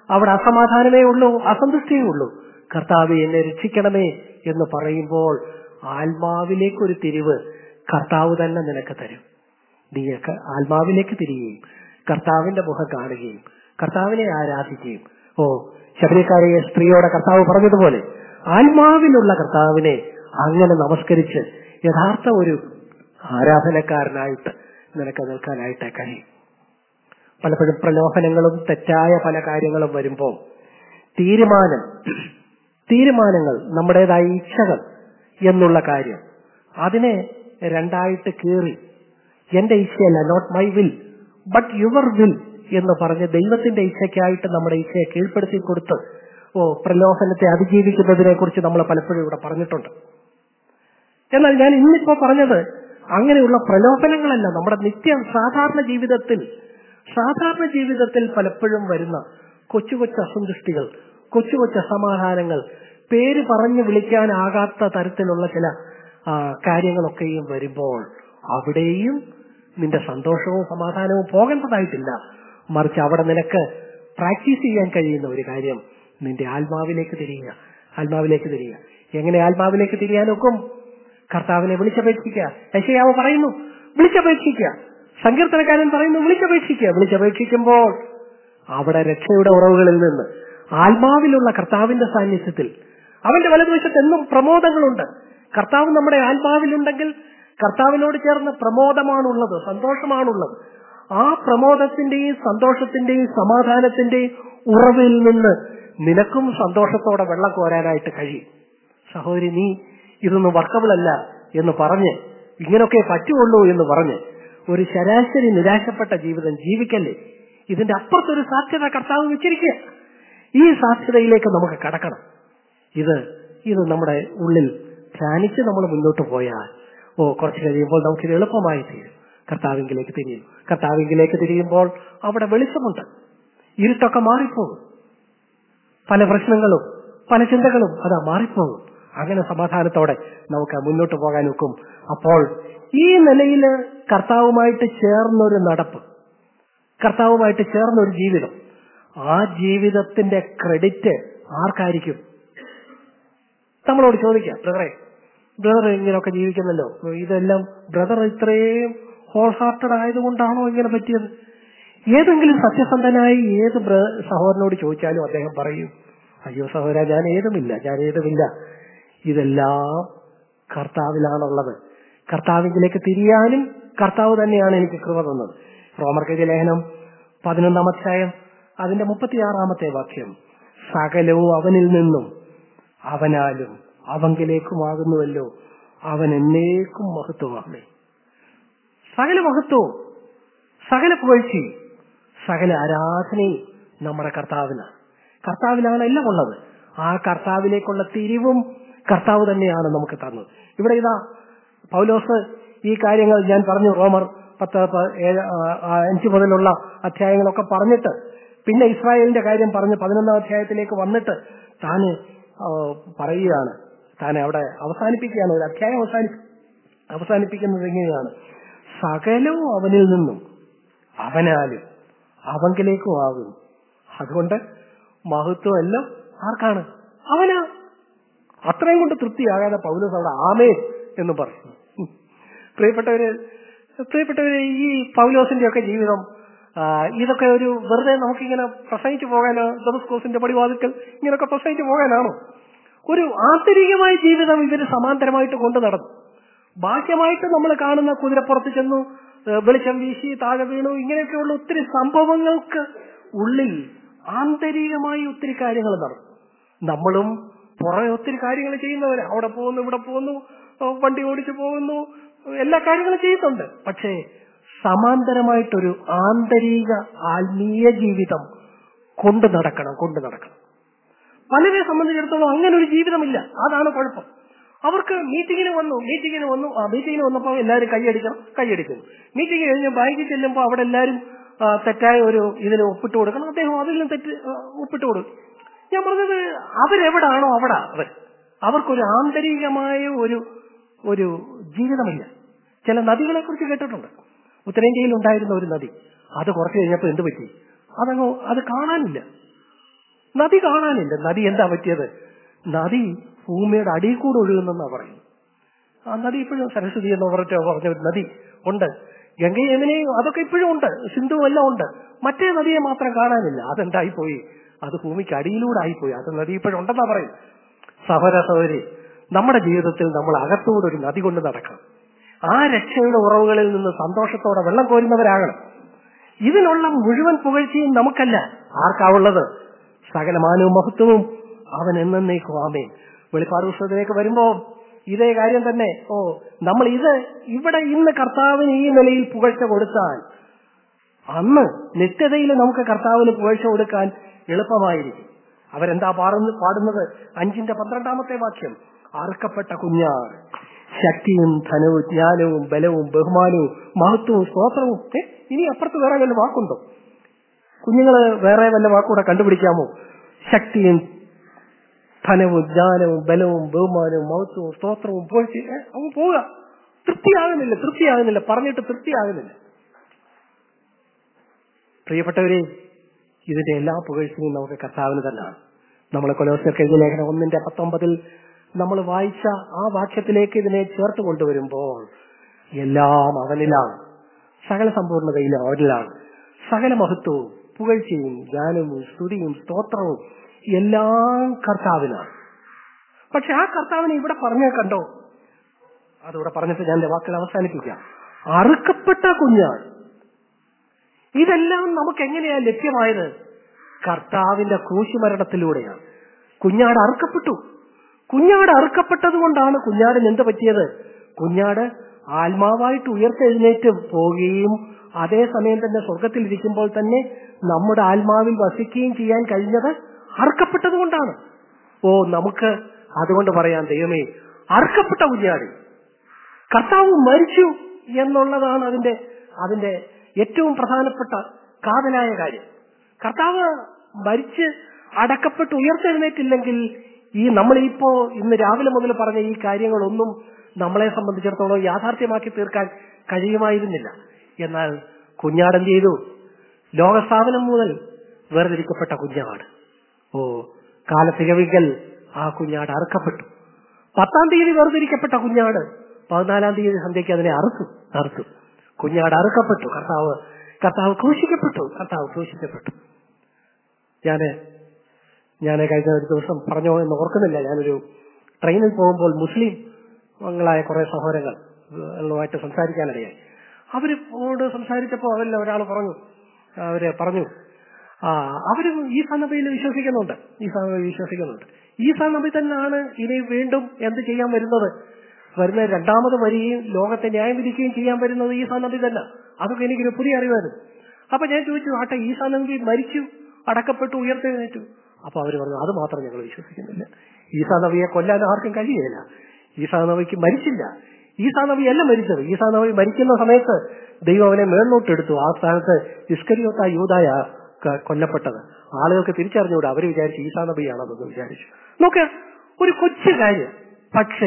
അവിടെ അസമാധാനമേ ഉള്ളൂ അസന്തുഷ്ടിയേ ഉള്ളൂ കർത്താവ് എന്നെ രക്ഷിക്കണമേ എന്ന് പറയുമ്പോൾ ആത്മാവിലേക്കൊരു തിരിവ് കർത്താവ് തന്നെ നിനക്ക് തരും നീയൊക്കെ ആത്മാവിലേക്ക് തിരിയുകയും കർത്താവിന്റെ മുഖം കാണുകയും കർത്താവിനെ ആരാധിക്കുകയും ഓ ശബരിക്കാരിയെ സ്ത്രീയോടെ കർത്താവ് പറഞ്ഞതുപോലെ ആത്മാവിലുള്ള കർത്താവിനെ അങ്ങനെ നമസ്കരിച്ച് യഥാർത്ഥ ഒരു ആരാധനക്കാരനായിട്ട് നിനക്ക് നിൽക്കാനായിട്ട് കഴിയും പലപ്പോഴും പ്രലോഭനങ്ങളും തെറ്റായ പല കാര്യങ്ങളും വരുമ്പോൾ തീരുമാനം തീരുമാനങ്ങൾ നമ്മുടേതായ ഇച്ഛകൾ എന്നുള്ള കാര്യം അതിനെ രണ്ടായിട്ട് കീറി എന്റെ ഇച്ഛയല്ല not my will but your will എന്ന് പറഞ്ഞ് ദൈവത്തിന്റെ ഇച്ഛയ്ക്കായിട്ട് നമ്മുടെ ഇച്ഛയെ കീഴ്പ്പെടുത്തി കൊടുത്ത് ഓ പ്രലോഭനത്തെ അതിജീവിക്കുന്നതിനെ കുറിച്ച് നമ്മൾ പലപ്പോഴും ഇവിടെ പറഞ്ഞിട്ടുണ്ട് എന്നാൽ ഞാൻ ഇന്നിപ്പോ പറഞ്ഞത് അങ്ങനെയുള്ള പ്രലോഭനങ്ങളല്ല നമ്മുടെ നിത്യ സാധാരണ ജീവിതത്തിൽ സാധാരണ ജീവിതത്തിൽ പലപ്പോഴും വരുന്ന കൊച്ചു കൊച്ചു അസന്തുഷ്ടികൾ കൊച്ചു കൊച്ചു അസമാധാനങ്ങൾ പേര് പറഞ്ഞു വിളിക്കാനാകാത്ത തരത്തിലുള്ള ചില ആ, കാര്യങ്ങളൊക്കെയും വരുമ്പോൾ അവിടെയും നിന്റെ സന്തോഷവും സമാധാനവും പോകേണ്ടതായിട്ടില്ല മറിച്ച് അവിടെ നിനക്ക് പ്രാക്ടീസ് ചെയ്യാൻ കഴിയുന്ന ഒരു കാര്യം നിന്റെ ആത്മാവിലേക്ക് തിരിയുക ആത്മാവിലേക്ക് തിരിയുക എങ്ങനെ ആത്മാവിലേക്ക് തിരിയാനൊക്കും കർത്താവിനെ വിളിച്ചപേക്ഷിക്കുക യശയാവ് പറയുന്നു വിളിച്ചപേക്ഷിക്കുക സങ്കീർത്തനക്കാരൻ പറയുന്നു വിളിച്ചപേക്ഷിക്കുക വിളിച്ചപേക്ഷിക്കുമ്പോൾ അവിടെ രക്ഷയുടെ ഉറവുകളിൽ നിന്ന് ആത്മാവിലുള്ള കർത്താവിന്റെ സാന്നിധ്യത്തിൽ അവന്റെ വലതുവശത്ത് എന്നും പ്രമോദങ്ങളുണ്ട് കർത്താവ് നമ്മുടെ ആത്മാവിലുണ്ടെങ്കിൽ കർത്താവിനോട് ചേർന്ന് പ്രമോദമാണുള്ളത് സന്തോഷമാണുള്ളത് ആ പ്രമോദത്തിന്റെയും സന്തോഷത്തിന്റെയും സമാധാനത്തിന്റെയും ഉറവിൽ നിന്ന് നിനക്കും സന്തോഷത്തോടെ വെള്ളം കോരാനായിട്ട് കഴിയും സഹോദരി നീ ഇതൊന്നും വർക്കബിൾ അല്ല എന്ന് പറഞ്ഞ് ഇങ്ങനൊക്കെ പറ്റുള്ളൂ എന്ന് പറഞ്ഞ് ഒരു ശരാശരി നിരാശപ്പെട്ട ജീവിതം ജീവിക്കല്ലേ ഇതിന്റെ അപ്പുറത്തൊരു സാധ്യത കർത്താവ് വെച്ചിരിക്കുക ഈ സാധ്യതയിലേക്ക് നമുക്ക് കടക്കണം ഇത് ഇത് നമ്മുടെ ഉള്ളിൽ ധ്യാനിച്ച് നമ്മൾ മുന്നോട്ട് പോയാൽ ഓ കുറച്ച് കഴിയുമ്പോൾ നമുക്കിത് എളുപ്പമായി തീരും കർത്താവിങ്കിലേക്ക് തിരിയും കർത്താവിങ്കിലേക്ക് തിരിയുമ്പോൾ അവിടെ വെളിച്ചമുണ്ട് ഇരുട്ടൊക്കെ മാറിപ്പോകും പല പ്രശ്നങ്ങളും പല ചിന്തകളും അതാ മാറിപ്പോകും അങ്ങനെ സമാധാനത്തോടെ നമുക്ക് മുന്നോട്ട് പോകാൻ ഒക്കും അപ്പോൾ ഈ നിലയിൽ കർത്താവുമായിട്ട് ചേർന്നൊരു നടപ്പ് കർത്താവുമായിട്ട് ചേർന്നൊരു ജീവിതം ആ ജീവിതത്തിന്റെ ക്രെഡിറ്റ് ആർക്കായിരിക്കും നമ്മളോട് ചോദിക്കാം ബ്രദറെ ബ്രദർ ഇങ്ങനെയൊക്കെ ജീവിക്കുന്നല്ലോ ഇതെല്ലാം ബ്രദർ ഇത്രയും ഹോൾ ഹാർട്ടഡ് ആയതുകൊണ്ടാണോ ഇങ്ങനെ പറ്റിയത് ഏതെങ്കിലും സത്യസന്ധനായി ഏത് ബ്ര- സഹോദരനോട് ചോദിച്ചാലും അദ്ദേഹം പറയും അയ്യോ സഹോദര ഞാൻ ഏതുമില്ല ഞാൻ ഏതുമില്ല ഇതെല്ലാം കർത്താവിലാണുള്ളത് കർത്താവിലേക്ക് തിരിയാനും കർത്താവ് തന്നെയാണ് എനിക്ക് കൃപ തന്നത് റോമർക്കെതിരെ ലേഖനം പതിനൊന്നാം അധ്യായം അതിന്റെ മുപ്പത്തിയാറാമത്തെ വാക്യം സകലവും അവനിൽ നിന്നും അവനാലും അവങ്കിലേക്കുമാകുന്നുവല്ലോ അവൻ എന്നേക്കും മഹത്വമാമേ സകല മഹത്വവും സകല പുകഴ്ചയും സകല ആരാധനയും നമ്മുടെ കർത്താവിനാണ് കർത്താവിലാണ് എല്ലാം ഉള്ളത് ആ കർത്താവിലേക്കുള്ള തിരിവും കർത്താവ് തന്നെയാണ് നമുക്ക് തന്നത് ഇവിടെ ഇതാ പൗലോസ് ഈ കാര്യങ്ങൾ ഞാൻ പറഞ്ഞു റോമർ പത്ത് പ- ഏഴ് ആ, ആ, അഞ്ച് മുതലുള്ള അധ്യായങ്ങളൊക്കെ പറഞ്ഞിട്ട് പിന്നെ ഇസ്രായേലിന്റെ കാര്യം പറഞ്ഞ് പതിനൊന്നാം അധ്യായത്തിലേക്ക് വന്നിട്ട് താന് ആ, പറയുകയാണ് താൻ അവിടെ അവസാനിപ്പിക്കുകയാണ് ഒരു അധ്യായം അവസാനി അവസാനിപ്പിക്കുന്നത് എങ്ങനെയാണ് സകലവും അവനിൽ നിന്നും അവനാലും അവങ്കിലേക്കും ആകും അതുകൊണ്ട് മഹത്വം എല്ലാം ആർക്കാണ് അവനാ അത്രയും കൊണ്ട് തൃപ്തിയാകാതെ പൗലോസ് അവിടെ ആമേ എന്ന് പറഞ്ഞു ഉം. പ്രിയപ്പെട്ടവര് പ്രിയപ്പെട്ടവര് ഈ പൗലോസിന്റെ ഒക്കെ ജീവിതം ആ, ഇതൊക്കെ ഒരു വെറുതെ നമുക്കിങ്ങനെ പ്രസംഗിച്ചു പോകാനോ ഡെമസ്കോസിന്റെ പടിവാതിക്കൽ ഇങ്ങനെയൊക്കെ പ്രസംഗിച്ചു പോകാനാണോ ഒരു ആന്തരികമായ ജീവിതം ഇവര് സമാന്തരമായിട്ട് കൊണ്ടു നടന്നു ബാഹ്യമായിട്ട് നമ്മൾ കാണുന്ന കുതിരപ്പുറത്ത് ചെന്നു ഏഹ് വെളിച്ചം വീശി താഴെ വീണു ഇങ്ങനെയൊക്കെയുള്ള ഒത്തിരി സംഭവങ്ങൾക്ക് ഉള്ളിൽ ആന്തരികമായി ഒത്തിരി കാര്യങ്ങൾ നടന്നു നമ്മളും പുറമെ ഒത്തിരി കാര്യങ്ങൾ ചെയ്യുന്നവര് അവിടെ പോകുന്നു ഇവിടെ പോകുന്നു ഏഹ് വണ്ടി ഓടിച്ചു പോകുന്നു എല്ലാ കാര്യങ്ങളും ചെയ്യുന്നുണ്ട് പക്ഷേ സമാന്തരമായിട്ടൊരു ആന്തരിക ആത്മീയ ജീവിതം കൊണ്ടു നടക്കണം കൊണ്ടു നടക്കണം പലരെ സംബന്ധിച്ചിടത്തോളം അങ്ങനെ ഒരു ജീവിതമില്ല അതാണ് കുഴപ്പം അവർക്ക് മീറ്റിങ്ങിന് വന്നു മീറ്റിങ്ങിന് വന്നു ആ മീറ്റിങ്ങിന് വന്നപ്പോൾ എല്ലാവരും കൈയടിക്കണം കൈയടിക്കുന്നു മീറ്റിംഗ് കഴിഞ്ഞ് ബാങ്കിൽ ചെല്ലുമ്പോൾ അവിടെ എല്ലാവരും ആ, തെറ്റായ ഒരു ഇതിന് ഒപ്പിട്ട് കൊടുക്കണം അദ്ദേഹം അതിലും തെറ്റ് ആ, ഒപ്പിട്ട് കൊടുക്കും ഞാൻ പറഞ്ഞത് അവരെവിടാണോ അവിടെ അവർ അവർക്കൊരു ആന്തരികമായ ഒരു ഒരു ജീവിതമില്ല ചില നദികളെ കുറിച്ച് കേട്ടിട്ടുണ്ട് ഉത്തരേന്ത്യയിൽ ഉണ്ടായിരുന്ന ഒരു നദി അത് കുറച്ച് കഴിഞ്ഞപ്പോൾ എന്ത് പറ്റി അതങ്ങ് അത് കാണാനില്ല നദി കാണാനില്ല നദി എന്താ പറ്റിയത് നദി ഭൂമിയുടെ അടിയിൽ കൂടെ ഒഴുകുന്നെന്നാ പറയുന്നത് ആ നദി ഇപ്പോഴും സരസ്വതി എന്ന് പറഞ്ഞ പറഞ്ഞ ഒരു നദി ഉണ്ട് ഗംഗ യമുനയും അതൊക്കെ ഇപ്പോഴും ഉണ്ട് സിന്ധു എല്ലാം ഉണ്ട് മറ്റേ നദിയെ മാത്രം കാണാനില്ല അതെന്തായിപ്പോയി അത് ഭൂമിക്ക് അടിയിലൂടെ ആയിപ്പോയി അത് നദി ഇപ്പോഴും ഉണ്ടെന്നാ പറയും സഹോദര സഹോദരി നമ്മുടെ ജീവിതത്തിൽ നമ്മൾ അകത്തൂടെ ഒരു നദി കൊണ്ട് നടക്കണം ആ രക്ഷയുടെ ഉറവുകളിൽ നിന്ന് സന്തോഷത്തോടെ വെള്ളം കോരുന്നവരാകണം ഇതിനുള്ള മുഴുവൻ പുകഴ്ചയും നമുക്കല്ല ആർക്കാവുള്ളത് സകല മാനവും മഹത്വവും അവൻ എന്നേക്കും ആമേ വെളിപ്പാട് പുസ്തകത്തിലേക്ക് വരുമ്പോ ഇതേ കാര്യം തന്നെ ഓ നമ്മൾ ഇത് ഇവിടെ ഇന്ന് കർത്താവിന് ഈ നിലയിൽ പുകഴ്ച കൊടുത്താൽ അന്ന് നിത്യതയിൽ നമുക്ക് കർത്താവിന് പുകഴ്ച കൊടുക്കാൻ എളുപ്പമായിരിക്കും അവരെന്താ പാടുന്ന പാടുന്നത് അഞ്ചിന്റെ പന്ത്രണ്ടാമത്തെ വാക്യം അറുക്കപ്പെട്ട കുഞ്ഞാട് ശക്തിയും ധനവും ജ്ഞാനവും ബലവും ബഹുമാനവും മഹത്വവും സ്തോത്രവും ഏ ഇനി അപ്പുറത്ത് വേറെ വല്ല വാക്കുണ്ടോ കുഞ്ഞുങ്ങള് വേറെ വല്ല വാക്കൂടെ കണ്ടുപിടിക്കാമോ ശക്തിയും ധനവും ജ്ഞാനവും ബലവും ബഹുമാനവും മഹത്വവും സ്തോത്രവും പോഴ്ച അവൻ പോവുക തൃപ്തിയാകുന്നില്ല തൃപ്തിയാകുന്നില്ല പറഞ്ഞിട്ട് തൃപ്തിയാകുന്നില്ല പ്രിയപ്പെട്ടവരെ ഇതിന്റെ എല്ലാ പുകഴ്ചയും നമുക്ക് കർത്താവിന് തന്നെയാണ് നമ്മൾ കൊലോസ്യർക്ക് എഴുതിയ ലേഖനം ഒന്നിന്റെ പത്തൊമ്പതിൽ നമ്മൾ വായിച്ച ആ വാക്യത്തിലേക്ക് ഇതിനെ ചേർത്ത് കൊണ്ടുവരുമ്പോൾ എല്ലാം അവനിലാണ് സകല സമ്പൂർണ്ണതയിലും അവനിലാണ് സകല മഹത്വവും പുകഴ്ചയും ജ്ഞാനവും സ്തുതിയും സ്തോത്രവും എല്ലാം കർത്താവിനാണ് പക്ഷെ ആ കർത്താവിനെ ഇവിടെ പറഞ്ഞ കണ്ടോ അതിവിടെ പറഞ്ഞിട്ട് ഞാൻ എന്റെ വാക്കുകൾ അവസാനിപ്പിക്കാം അറുക്കപ്പെട്ട കുഞ്ഞാണ് ഇതെല്ലാം നമുക്ക് എങ്ങനെയാ ലഭ്യമായത് കർത്താവിന്റെ ക്രൂശുമരണത്തിലൂടെയാണ് കുഞ്ഞാട് അറുക്കപ്പെട്ടു കുഞ്ഞാട് അറുക്കപ്പെട്ടത് കൊണ്ടാണ് കുഞ്ഞാടിന് എന്ത് പറ്റിയത് കുഞ്ഞാട് ആത്മാവായിട്ട് ഉയർത്തെഴുന്നേറ്റ് പോവുകയും അതേസമയം തന്നെ സ്വർഗത്തിൽ ഇരിക്കുമ്പോൾ തന്നെ നമ്മുടെ ആത്മാവിൽ വസിക്കുകയും ചെയ്യാൻ കഴിഞ്ഞത് അറുക്കപ്പെട്ടത് കൊണ്ടാണ് ഓ നമുക്ക് അതുകൊണ്ട് പറയാം ദൈവമേ അറുക്കപ്പെട്ട കുഞ്ഞാടി കർത്താവ് മരിച്ചു എന്നുള്ളതാണ് അതിന്റെ അതിന്റെ ഏറ്റവും പ്രധാനപ്പെട്ട കാതലായ കാര്യം കർത്താവ് മരിച്ച് അടക്കപ്പെട്ട് ഉയർത്തെഴുന്നേറ്റില്ലെങ്കിൽ ഈ നമ്മളിപ്പോ ഇന്ന് രാവിലെ മുതൽ പറഞ്ഞ ഈ കാര്യങ്ങളൊന്നും നമ്മളെ സംബന്ധിച്ചിടത്തോളം യാഥാർത്ഥ്യമാക്കി തീർക്കാൻ കഴിയുമായിരുന്നില്ല എന്നാൽ കുഞ്ഞാടൻ ചെയ്തു ലോകസ്ഥാപനം മുതൽ വേർതിരിക്കപ്പെട്ട കുഞ്ഞാട് ഓ കാലത്തികവികൽ ആ കുഞ്ഞാട് അറുക്കപ്പെട്ടു പത്താം തീയതി വേർതിരിക്കപ്പെട്ട കുഞ്ഞാട് പതിനാലാം തീയതി സന്ധ്യയ്ക്ക് അതിനെ അറുത്തു അറുത്തു കുഞ്ഞാട് അറുക്കപ്പെട്ടു കർത്താവ് കർത്താവ് ക്രൂശിക്കപ്പെട്ടു കർത്താവ് ക്രൂശിക്കപ്പെട്ടു ഞാന് ഞാൻ കഴിഞ്ഞ ഒരു ദിവസം പറഞ്ഞോ എന്ന് ഓർക്കുന്നില്ല ഞാനൊരു ട്രെയിനിൽ പോകുമ്പോൾ മുസ്ലിം ങ്ങളായ കുറെ സഹോദരങ്ങളുമായിട്ട് സംസാരിക്കാനിടയായി അവരോട് സംസാരിച്ചപ്പോൾ അവരിൽ ഒരാൾ പറഞ്ഞു അവര് പറഞ്ഞു ആ അവരും ഈ സന്നദ്ധയിൽ വിശ്വസിക്കുന്നുണ്ട് ഈ സന്നദ്ധയിൽ വിശ്വസിക്കുന്നുണ്ട് ഈ സന്നദ്ധ തന്നെയാണ് ഇനി വീണ്ടും എന്ത് ചെയ്യാൻ വരുന്നത് വരുന്ന രണ്ടാമത് വരികയും ലോകത്തെ ന്യായം വിധിക്കുകയും ചെയ്യാൻ വരുന്നത് ഈ സന്നദ്ധി തന്നെ അതൊക്കെ എനിക്കൊരു പുതിയ അറിവായിരുന്നു അപ്പൊ ഞാൻ ചോദിച്ചു ആട്ടെ ഈ സന്നദ്ധി മരിച്ചു അടക്കപ്പെട്ടു ഉയർത്തെഴുന്നേറ്റു അപ്പൊ അവർ പറഞ്ഞു അത് മാത്രം ഞങ്ങൾ വിശ്വസിക്കുന്നില്ല ഈസാ നബിയെ കൊല്ലാൻ ആർക്കും കഴിയുകയില്ല ഈസാ നബിക്ക് മരിച്ചില്ല ഈസാ നബിയല്ല മരിച്ചത് ഈസാ നബി മരിക്കുന്ന സമയത്ത് ദൈവം അവനെ മേളിലോട്ട് എടുത്തു ആ സ്ഥാനത്ത് ഇസ്കരിയോത്ത യൂതായ ക- കൊല്ലപ്പെട്ടത് ആളുകൾക്ക് തിരിച്ചറിഞ്ഞുകൂടെ അവര് വിചാരിച്ചു ഈസാ നബിയാണെന്ന് വിചാരിച്ചു നോക്ക ഒരു കൊച്ചു കാര്യം പക്ഷേ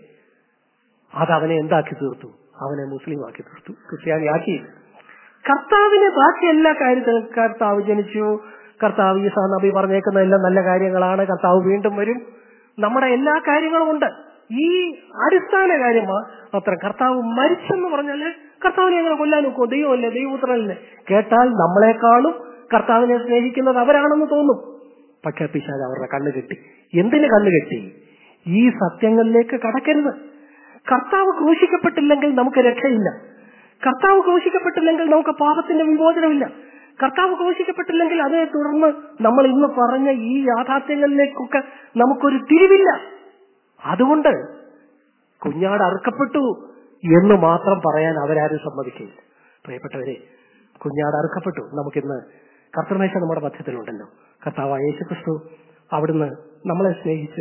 അത് അവനെ എന്താക്കി തീർത്തു അവനെ മുസ്ലിം ആക്കി തീർത്തു ക്രിസ്ത്യാനി ആക്കിയില്ല കർത്താവിനെ ബാക്കി എല്ലാ കാര്യത്തിലും കർത്താവ് ജനിച്ചു കർത്താവ് ഈസാ നബി പറഞ്ഞേക്കുന്ന എല്ലാം നല്ല കാര്യങ്ങളാണ് കർത്താവ് വീണ്ടും വരും നമ്മുടെ എല്ലാ കാര്യങ്ങളും ഉണ്ട് ഈ അടിസ്ഥാന കാര്യം അത്ര കർത്താവ് മരിച്ചെന്ന് പറഞ്ഞാല് കർത്താവിനെ എങ്ങനെ കൊല്ലാൻ നോക്കുമോ ദൈവമല്ലേ ദൈവപുത്രനല്ലേ കേട്ടാൽ നമ്മളെക്കാളും കർത്താവിനെ സ്നേഹിക്കുന്നത് അവരാണെന്ന് തോന്നും പക്ഷെ പിശാജ് അവരുടെ കണ്ണ് കെട്ടി എന്തിന് കണ്ണ് കെട്ടി ഈ സത്യങ്ങളിലേക്ക് കടക്കരുത് കർത്താവ് ക്രൂശിക്കപ്പെട്ടില്ലെങ്കിൽ നമുക്ക് രക്ഷയില്ല കർത്താവ് ക്രൂശിക്കപ്പെട്ടില്ലെങ്കിൽ നമുക്ക് പാപത്തിന്റെ വിമോചനമില്ല കർത്താവ് ക്രൂശിക്കപ്പെട്ടില്ലെങ്കിൽ അതേ തുടർന്ന് നമ്മൾ ഇന്ന് പറഞ്ഞ ഈ യാഥാർത്ഥ്യങ്ങളിലേക്കൊക്കെ നമുക്കൊരു തിരിവില്ല അതുകൊണ്ട് കുഞ്ഞാട് അറുക്കപ്പെട്ടു എന്ന് മാത്രം പറയാൻ അവരാരും സമ്മതിക്കില്ല പ്രിയപ്പെട്ടവരെ കുഞ്ഞാട് അറുക്കപ്പെട്ടു നമുക്കിന്ന് കർത്തമേശ നമ്മുടെ മധ്യത്തിലുണ്ടല്ലോ കർത്താവ് യേശു ക്രിസ്തു അവിടുന്ന് നമ്മളെ സ്നേഹിച്ച്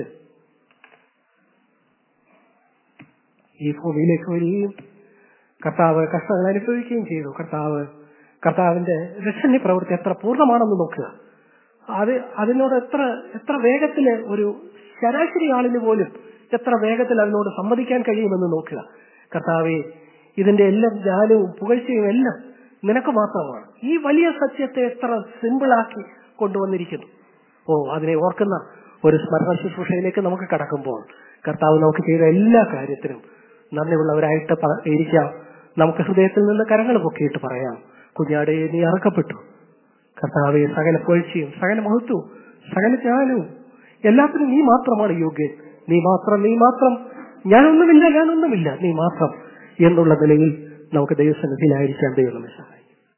ഈ ഭൂമിയിലേക്ക് വരികയും കർത്താവ് കഷ്ടങ്ങൾ അനുഭവിക്കുകയും ചെയ്തു കർത്താവ് കർത്താവിന്റെ രക്ഷണി പ്രവൃത്തി എത്ര പൂർണ്ണമാണെന്ന് നോക്കുക അത് അതിനോട് എത്ര എത്ര വേഗത്തില് ഒരു ശരാശരി ആളിന് പോലും എത്ര വേഗത്തിൽ അതിനോട് സമ്മതിക്കാൻ കഴിയുമെന്ന് നോക്കുക കർത്താവെ ഇതിന്റെ എല്ലാം ജ്ഞാനവും പുകഴ്ചയും എല്ലാം നിനക്ക് മാത്രമാണ് ഈ വലിയ സത്യത്തെ എത്ര സിമ്പിളാക്കി കൊണ്ടുവന്നിരിക്കുന്നു ഓ അതിനെ ഓർക്കുന്ന ഒരു സ്മരണ ശുശ്രൂഷയിലേക്ക് നമുക്ക് കടക്കുമ്പോൾ കർത്താവ് നമുക്ക് ചെയ്ത എല്ലാ കാര്യത്തിനും നന്ദിയുള്ളവരായിട്ട് പ- ഇരിക്കാം നമുക്ക് ഹൃദയത്തിൽ നിന്ന് കരങ്ങൾ പൊക്കിയിട്ട് പറയാം കുഞ്ഞാടെ നീ അറക്കപ്പെട്ടു കർത്താവെ സകല പൊഴിച്ചയും സകല മഹത്വവും സകല ജ്ഞാനവും എല്ലാത്തിനും നീ മാത്രമാണ് യോഗ്യൻ നീ മാത്രം നീ മാത്രം ഞാനൊന്നുമില്ല ഞാനൊന്നുമില്ല നീ മാത്രം എന്നുള്ള നിലയിൽ നമുക്ക് ദൈവസന്നിധിയിലായിരിക്കാം ദൈവം നമ്മെ സഹായിക്കട്ടെ.